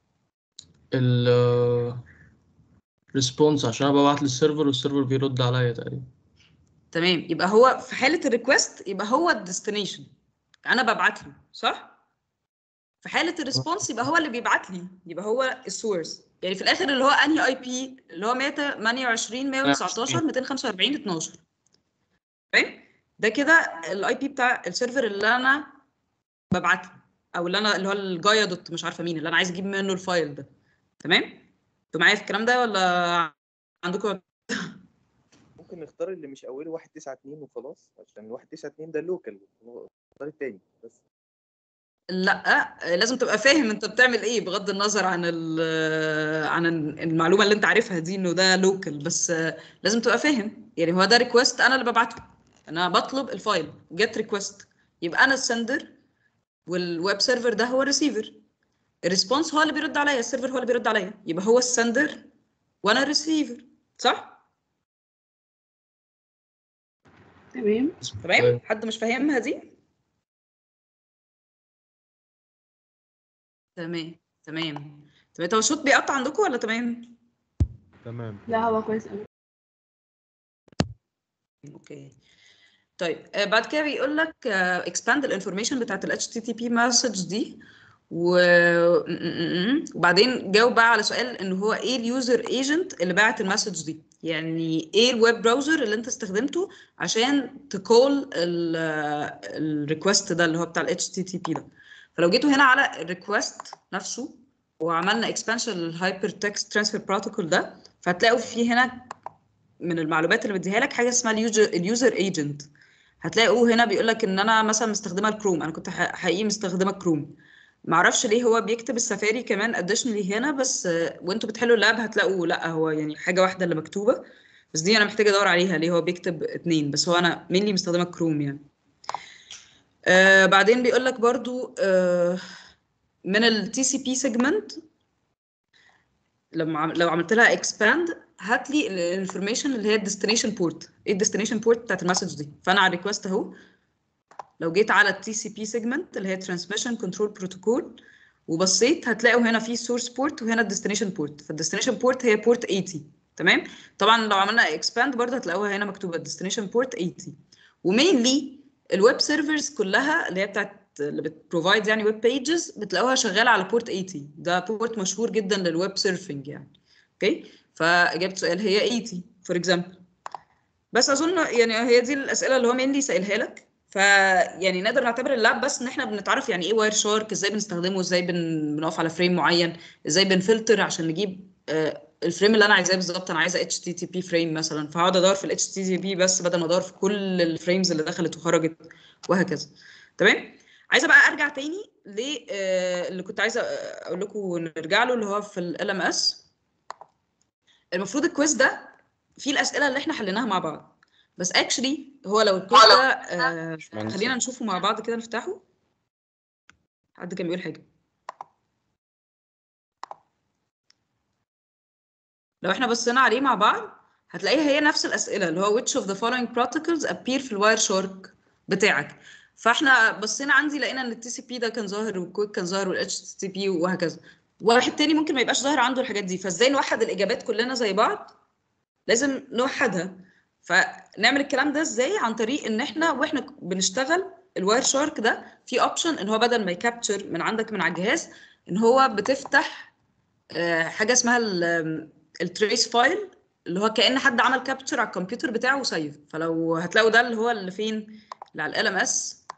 Speaker 5: ال ريسبونس عشان انا ببعت للسيرفر والسيرفر بيرد عليا تقريبا
Speaker 1: تمام يبقى هو في حاله الريكوست يبقى هو الديستنيشن انا ببعت له صح في حاله الريسبونس يبقى هو اللي بيبعت لي يبقى هو السورس يعني في الاخر اللي هو انهي اي بي اللي هو 128 119 245 12 فاهم ده كده الاي بي بتاع السيرفر اللي انا ببعت له او اللي انا اللي هو الجايا دوت مش عارفه مين اللي انا عايز اجيب منه الفايل ده تمام انتوا معايا في الكلام ده ولا عندكم
Speaker 7: ممكن نختار اللي مش اوله 192 وخلاص عشان ال 192 ده اللوكال نختار التاني بس
Speaker 1: لا لازم تبقى فاهم انت بتعمل ايه بغض النظر عن ال- عن المعلومه اللي انت عارفها دي انه ده لوكال بس لازم تبقى فاهم يعني هو ده ريكوست انا اللي ببعته انا بطلب الفايل جيت ريكوست يبقى انا السندر والويب سيرفر ده هو الريسيفر الريسبونس هو اللي بيرد عليا السيرفر هو اللي بيرد عليا يبقى هو السندر وانا الريسيفر صح
Speaker 10: تمام
Speaker 1: تمام حد مش فاهمها دي تمام تمام تمام طب الصوت بيقطع عندكم ولا تمام
Speaker 2: تمام
Speaker 10: لا هو كويس قوي
Speaker 1: اوكي طيب آه، بعد كده بيقول لك اكسباند الانفورميشن بتاعت ال HTTP مسج دي و... م- م- م- وبعدين جاوب بقى على سؤال ان هو ايه اليوزر ايجنت اللي باعت المسج دي يعني ايه الويب براوزر اللي انت استخدمته عشان تكول الريكوست ده اللي هو بتاع ال HTTP ده فلو جيتوا هنا على الريكوست نفسه وعملنا اكسبانشن للهايبر تكست ترانسفير بروتوكول ده فهتلاقوا في هنا من المعلومات اللي بديها لك حاجه اسمها اليوزر اليوزر ايجنت هتلاقوا هنا بيقول لك ان انا مثلا مستخدمه الكروم انا كنت ح- حقيقي مستخدمه كروم معرفش ليه هو بيكتب السفاري كمان اديشنالي هنا بس آه، وانتوا بتحلوا اللاب هتلاقوا لا هو يعني حاجه واحده اللي مكتوبه بس دي انا محتاجه ادور عليها ليه هو بيكتب اتنين بس هو انا مينلي مستخدمه كروم يعني آه بعدين بيقول لك برضو آه من التي سي بي سيجمنت لما عم- لو عملت لها اكسباند هات لي الانفورميشن اللي هي الديستنيشن بورت ايه الديستنيشن بورت بتاعت المسج دي فانا على الريكوست اهو لو جيت على التي سي بي سيجمنت اللي هي ترانسميشن كنترول بروتوكول وبصيت هتلاقوا هنا في سورس بورت وهنا الديستنيشن بورت فالديستنيشن بورت هي بورت 80 تمام طبعا لو عملنا اكسباند برضه هتلاقوها هنا مكتوبه الديستنيشن بورت 80 ومينلي الويب سيرفرز كلها اللي هي بتاعت اللي بتبروفايد يعني ويب بيجز بتلاقوها شغاله على بورت 80 ده بورت مشهور جدا للويب سيرفنج يعني اوكي فاجابه السؤال هي 80 فور اكزامبل بس اظن يعني هي دي الاسئله اللي هو مينلي سائلها لك فيعني نقدر نعتبر اللاب بس ان احنا بنتعرف يعني ايه واير شارك ازاي بنستخدمه ازاي بن... بنقف على فريم معين ازاي بنفلتر عشان نجيب آه، الفريم اللي انا عايزاه بالظبط انا عايزه اتش تي تي بي فريم مثلا فهقعد ادور في الاتش تي تي بي بس بدل ما ادور في كل الفريمز اللي دخلت وخرجت وهكذا تمام عايزه بقى ارجع تاني ل آه، اللي كنت عايزه آه، اقول لكم نرجع له اللي هو في ال ام اس المفروض الكويز ده فيه الاسئله اللي احنا حليناها مع بعض بس اكشلي هو لو الكويز ده آه خلينا نشوفه مع بعض كده نفتحه حد كان بيقول حاجه لو احنا بصينا عليه مع بعض هتلاقيها هي نفس الاسئله اللي هو which of the following protocols appear في الواير شارك بتاعك فاحنا بصينا عندي لقينا ان التي سي بي ده كان ظاهر والكويك كان ظاهر والاتش تي بي وهكذا واحد تاني ممكن ما يبقاش ظاهر عنده الحاجات دي فازاي نوحد الاجابات كلنا زي بعض لازم نوحدها فنعمل الكلام ده ازاي عن طريق ان احنا واحنا بنشتغل الواير شارك ده في اوبشن ان هو بدل ما يكابتشر من عندك من على الجهاز ان هو بتفتح آه، حاجه اسمها التريس فايل اللي هو كأن حد عمل كابتشر على الكمبيوتر بتاعه وسيف فلو هتلاقوا ده اللي هو اللي فين اللي على ال ام اس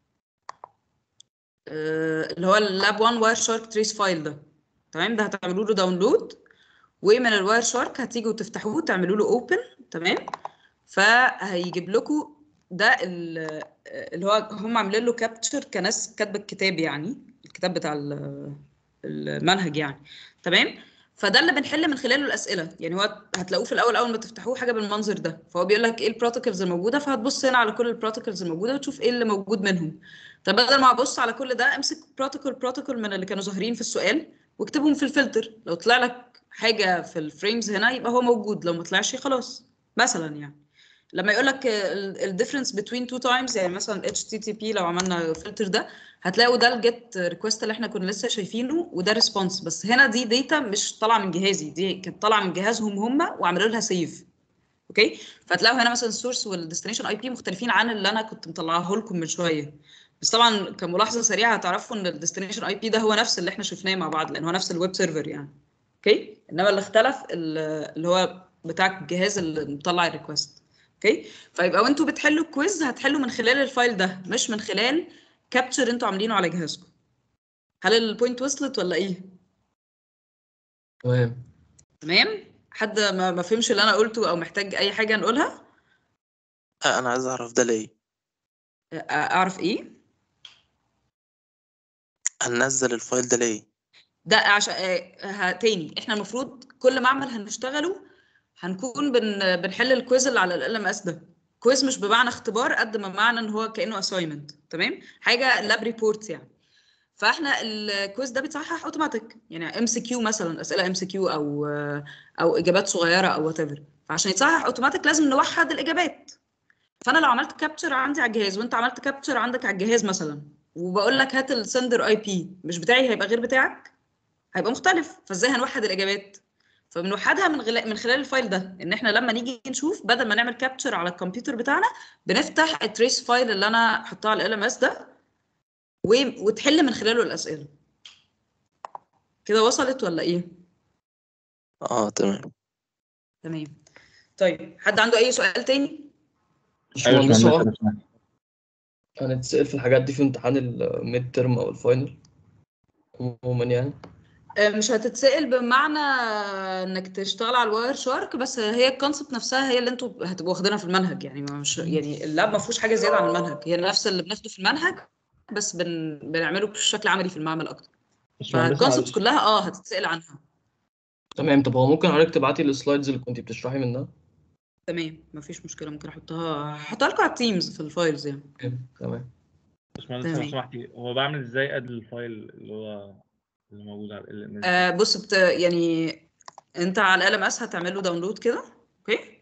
Speaker 1: اللي هو اللاب 1 واير شارك تريس فايل ده تمام ده هتعملوا له داونلود ومن الواير شارك هتيجوا تفتحوه تعملوا له اوبن تمام فهيجيب لكم ده ال- اللي هو هم عاملين له كابتشر كناس كاتبه الكتاب يعني الكتاب بتاع ال- المنهج يعني تمام فده اللي بنحل من خلاله الاسئله يعني هو هتلاقوه في الاول اول ما تفتحوه حاجه بالمنظر ده فهو بيقول لك ايه البروتوكولز الموجوده فهتبص هنا على كل البروتوكولز الموجوده وتشوف ايه اللي موجود منهم طب بدل ما ابص على كل ده امسك بروتوكول بروتوكول من اللي كانوا ظاهرين في السؤال واكتبهم في الفلتر لو طلع لك حاجه في الفريمز هنا يبقى هو موجود لو ما طلعش خلاص مثلا يعني لما يقول لك الديفرنس بين تو تايمز يعني مثلا اتش تي تي بي لو عملنا الفلتر ده هتلاقوا ده الجيت ريكوست اللي احنا كنا لسه شايفينه وده ريسبونس بس هنا دي داتا مش طالعه من جهازي دي كانت طالعه من جهازهم هم وعملوا لها سيف اوكي فتلاقوا هنا مثلا السورس والديستنيشن اي بي مختلفين عن اللي انا كنت مطلعه لكم من شويه بس طبعا كملاحظه سريعه هتعرفوا ان الديستنيشن اي بي ده هو نفس اللي احنا شفناه مع بعض لان هو نفس الويب سيرفر يعني اوكي انما اللي اختلف ال- اللي هو بتاع الجهاز اللي مطلع الريكوست اوكي فيبقى وانتوا بتحلوا الكويز هتحلوا من خلال الفايل ده مش من خلال كابتشر انتوا عاملينه على جهازكم هل البوينت وصلت ولا ايه
Speaker 11: تمام
Speaker 1: تمام حد ما ما فهمش اللي انا قلته او محتاج اي حاجه نقولها
Speaker 12: آه، انا عايز اعرف ده ليه
Speaker 1: أ- اعرف ايه
Speaker 12: هننزل الفايل ده ليه
Speaker 1: ده عشان آه، تاني احنا المفروض كل معمل هنشتغله هنكون بن بنحل الكويز اللي على ال ام اس ده كويز مش بمعنى اختبار قد ما معنى ان هو كانه اساينمنت تمام حاجه لاب ريبورت يعني فاحنا الكويز ده بيتصحح اوتوماتيك يعني ام سي كيو مثلا اسئله ام سي كيو او او اجابات صغيره او وات ايفر فعشان يتصحح اوتوماتيك لازم نوحد الاجابات فانا لو عملت كابتشر عندي على الجهاز وانت عملت كابتشر عندك على الجهاز مثلا وبقول لك هات السندر اي بي مش بتاعي هيبقى غير بتاعك هيبقى مختلف فازاي هنوحد الاجابات فبنوحدها من غلا- من خلال الفايل ده ان احنا لما نيجي نشوف بدل ما نعمل كابتشر على الكمبيوتر بتاعنا بنفتح التريس فايل اللي انا حطها على ال ام اس ده و- وتحل من خلاله الاسئله كده وصلت ولا ايه
Speaker 12: اه تمام
Speaker 1: تمام طيب حد عنده اي سؤال تاني
Speaker 11: باشمهندس
Speaker 13: باشمهندس،
Speaker 11: هو
Speaker 13: لو سمحت.
Speaker 11: هنتسأل في الحاجات دي في امتحان الميد ترم او الفاينل عموما يعني
Speaker 1: آه، مش هتتسأل بمعنى انك تشتغل على الواير شارك بس هي الكونسبت نفسها هي اللي انتوا هتبقوا واخدينها في المنهج يعني ما مش يعني اللاب ما فيهوش حاجه زياده عن المنهج هي نفس اللي بناخده في المنهج بس بن... بنعمله بشكل عملي في المعمل اكتر
Speaker 11: باشمهندس
Speaker 1: فالكونسبت
Speaker 11: معلش.
Speaker 1: كلها اه هتتسأل عنها
Speaker 11: تمام طب هو ممكن حضرتك تبعتي السلايدز اللي كنت بتشرحي منها
Speaker 1: تمام مفيش مشكله ممكن احطها احطها لكم على التيمز في الفايلز يعني
Speaker 11: تمام
Speaker 14: باشمهندس لو
Speaker 1: تمام.
Speaker 14: سمحتي هو بعمل ازاي اد الفايل اللي هو اللي موجود على ال ام
Speaker 1: آه بص بت... يعني انت على ال ام اس هتعمل له داونلود كده اوكي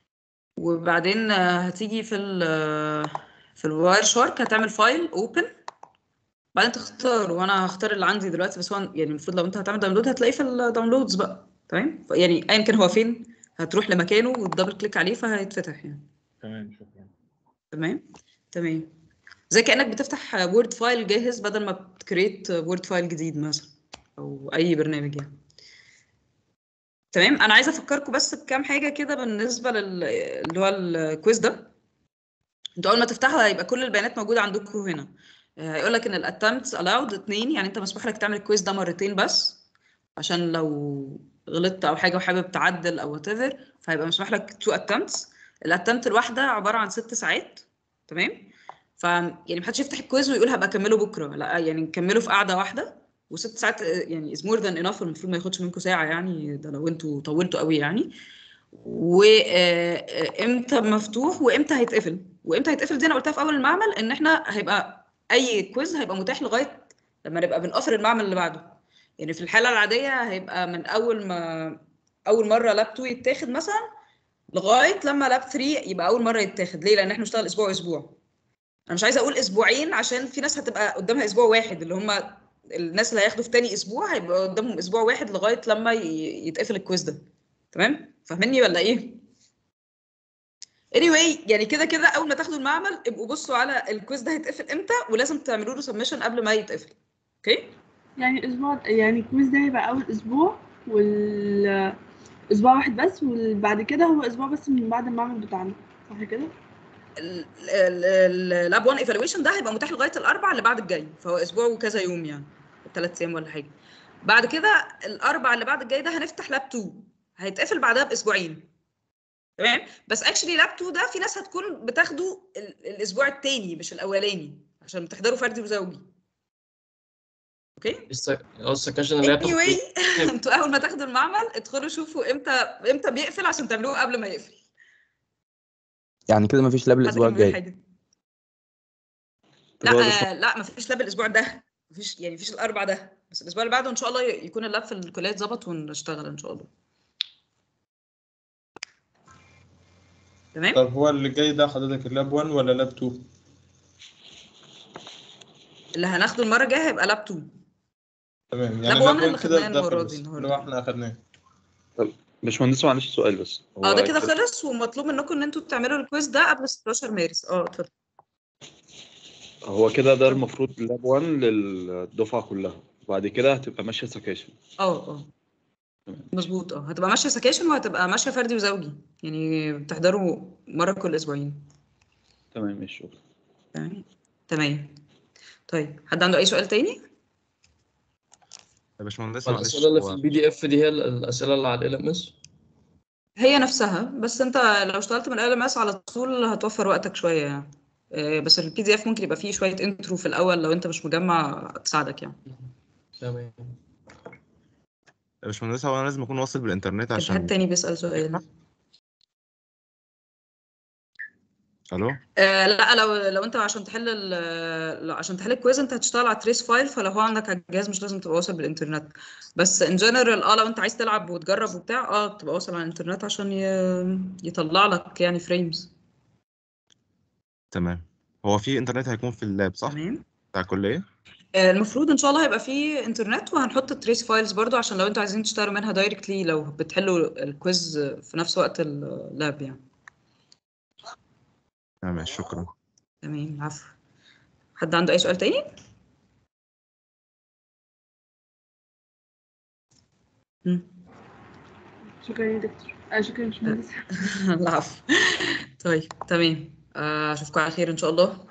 Speaker 1: وبعدين آه، هتيجي في ال في الواير شارك هتعمل فايل اوبن بعدين تختار وانا هختار اللي عندي دلوقتي بس هو يعني المفروض لو انت هتعمل داونلود هتلاقيه في الداونلودز بقى تمام ف- يعني ايا كان هو فين هتروح لمكانه وتدبل كليك عليه فهيتفتح يعني
Speaker 14: تمام شكرا
Speaker 1: تمام تمام زي كانك بتفتح وورد فايل جاهز بدل ما بتكريت وورد فايل جديد مثلا او اي برنامج يعني تمام انا عايزه افكركم بس بكام حاجه كده بالنسبه لل اللي هو الكويز ده انتوا اول ما تفتحوا هيبقى كل البيانات موجوده عندكم هنا هيقول لك ان الاتمتس allowed اتنين يعني انت مسموح لك تعمل الكويز ده مرتين بس عشان لو غلطت او حاجه وحابب تعدل او وات ايفر فهيبقى مسموح لك تو اتمتس الاتمت الواحده عباره عن ست ساعات تمام ف يعني محدش يفتح الكويز ويقول هبقى اكمله بكره لا يعني نكمله في قعده واحده وست ساعات آه، يعني از مور ذان انف المفروض ما ياخدش منكم ساعه يعني ده لو انتوا طولتوا قوي يعني وامتى مفتوح وامتى هيتقفل وامتى هيتقفل دي انا قلتها في اول المعمل ان احنا هيبقى اي كويز هيبقى متاح لغايه لما نبقى بنقفل المعمل اللي بعده يعني في الحاله العاديه هيبقى من اول ما اول مره لاب 2 يتاخد مثلا لغايه لما لاب 3 يبقى اول مره يتاخد ليه لان احنا بنشتغل اسبوع اسبوع انا مش عايزه اقول اسبوعين عشان في ناس هتبقى قدامها اسبوع واحد اللي هم الناس اللي هياخدوا في تاني اسبوع هيبقى قدامهم اسبوع واحد لغايه لما ي- يتقفل الكويز ده تمام فاهميني ولا ايه anyway يعني كده كده اول ما تاخدوا المعمل ابقوا بصوا على الكويز ده هيتقفل امتى ولازم تعملوا له سبمشن قبل ما يتقفل اوكي
Speaker 10: يعني الاسبوع يعني الكويز ده هيبقى اول اسبوع وال اسبوع واحد بس وبعد كده هو اسبوع بس من بعد المعمل بتاعنا صح كده
Speaker 1: اللاب 1 ايفالويشن ده هيبقى متاح لغايه الاربع اللي بعد الجاي فهو اسبوع وكذا يوم يعني ثلاث ايام ولا حاجه بعد كده الاربع اللي بعد الجاي ده هنفتح لاب 2 هيتقفل بعدها باسبوعين تمام بس اكشلي لاب 2 ده في ناس هتكون بتاخده ال- الاسبوع الثاني مش الاولاني عشان بتحضروا فردي وزوجي اوكي
Speaker 11: الس- اه السكاشن اللي هي بتاخد
Speaker 1: anyway انتوا اول ما تاخدوا المعمل ادخلوا شوفوا امتى امتى بيقفل عشان تعملوه قبل ما يقفل
Speaker 13: يعني كده مفيش لاب
Speaker 1: حد
Speaker 13: الاسبوع
Speaker 1: كان بيقول
Speaker 13: الجاي
Speaker 1: حاجه
Speaker 13: طب هو
Speaker 1: لا
Speaker 13: باشمهندس-
Speaker 1: آه لا مفيش لاب الاسبوع ده مفيش يعني مفيش الاربع ده بس الاسبوع اللي بعده ان شاء الله ي- يكون اللاب في الكليه اتظبط ونشتغل ان شاء الله تمام
Speaker 4: طب هو اللي جاي ده حضرتك اللاب 1 ولا لاب 2
Speaker 1: اللي هناخده المره الجايه هيبقى لاب 2
Speaker 4: تمام
Speaker 1: لاب
Speaker 4: يعني
Speaker 1: 1
Speaker 4: لاب
Speaker 1: اللي
Speaker 4: 1 كده
Speaker 1: خدناه
Speaker 4: ده
Speaker 1: المره
Speaker 4: خلص
Speaker 1: دي
Speaker 4: اللي
Speaker 1: النهارده
Speaker 4: هو احنا اخدناه
Speaker 15: طب باشمهندس معلش سؤال بس هو
Speaker 1: اه ده كده خلص ومطلوب منكم ان انتوا تعملوا الكويز ده قبل 16 مارس اه اتفضل
Speaker 15: هو كده ده المفروض لاب 1 للدفعة كلها وبعد كده هتبقى ماشية سكاشن
Speaker 1: اه اه مظبوط اه هتبقى ماشيه سكاشن وهتبقى ماشيه فردي وزوجي يعني بتحضروا مره كل اسبوعين
Speaker 15: تمام ماشي شكرا
Speaker 1: تمام تمام طيب حد عنده اي سؤال تاني
Speaker 13: يا باشمهندس معلش
Speaker 11: الأسئلة اللي في
Speaker 13: هو
Speaker 11: البي دي اف دي هي الأسئلة اللي على ال ام اس
Speaker 1: هي نفسها بس انت لو اشتغلت من ال ام اس على طول هتوفر وقتك شويه يعني آه، بس البي دي اف ممكن يبقى فيه شويه انترو في الاول لو انت مش مجمع تساعدك يعني
Speaker 11: تمام
Speaker 13: يا باشمهندس هو انا لازم اكون واصل بالانترنت
Speaker 1: كان في حد
Speaker 13: عشان
Speaker 1: تاني بيسأل سؤال
Speaker 13: الو
Speaker 1: آه لا لو لو انت عشان تحل ال- لو عشان تحل الكويز انت هتشتغل على تريس فايل فلو هو عندك على الجهاز مش لازم تبقى واصل بالانترنت بس ان جنرال اه لو انت عايز تلعب وتجرب وبتاع اه تبقى واصل على الانترنت عشان ي- يطلع لك يعني فريمز
Speaker 13: تمام هو في انترنت هيكون في اللاب صح
Speaker 1: تمام
Speaker 13: بتاع الكليه
Speaker 1: آه، المفروض ان شاء الله هيبقى فيه انترنت وهنحط التريس فايلز برضو عشان لو انتوا عايزين تشتغلوا منها دايركتلي لو بتحلوا الكويز في نفس وقت اللاب يعني
Speaker 13: تمام شكرا
Speaker 1: تمام عفو حد عنده اي سؤال تاني مم.
Speaker 10: شكرا يا دكتور آه شكرا يا باشمهندس
Speaker 1: العفو طيب تمام آه، اشوفكم على خير ان شاء الله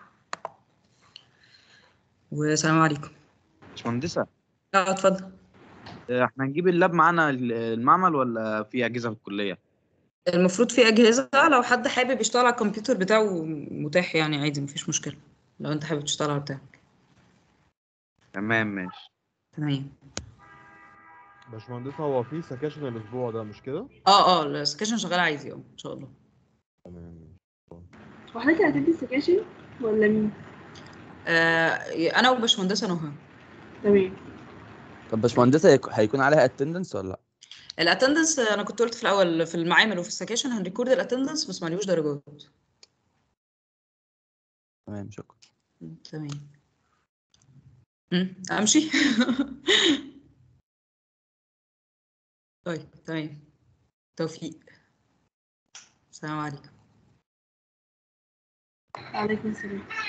Speaker 1: والسلام عليكم
Speaker 16: باشمهندسة
Speaker 1: اه اتفضل
Speaker 16: آه، احنا هنجيب اللاب معانا ال- المعمل ولا في أجهزة في الكلية؟
Speaker 1: المفروض في اجهزه لو حد حابب يشتغل على الكمبيوتر بتاعه متاح يعني عادي مفيش مشكله لو انت حابب تشتغل على بتاعك
Speaker 16: تمام ماشي
Speaker 1: تمام
Speaker 2: باشمهندس هو في سكاشن الاسبوع ده مش كده؟
Speaker 1: اه اه السكاشن شغال عادي اه ان شاء الله
Speaker 2: تمام
Speaker 10: وحضرتك اللي هتدي السكاشن ولا مين؟
Speaker 1: آه انا وباشمهندسه نهى
Speaker 10: تمام
Speaker 13: طب باشمهندسة هيك- هيكون عليها اتندنس ولا لا؟
Speaker 1: الاتندنس انا كنت قلت في الاول في المعامل وفي السكاشن هنريكورد الاتندنس بس معليهوش درجات
Speaker 13: تمام شكرا
Speaker 1: تمام مم، امشي طيب تمام توفيق السلام عليكم
Speaker 10: عليكم السلام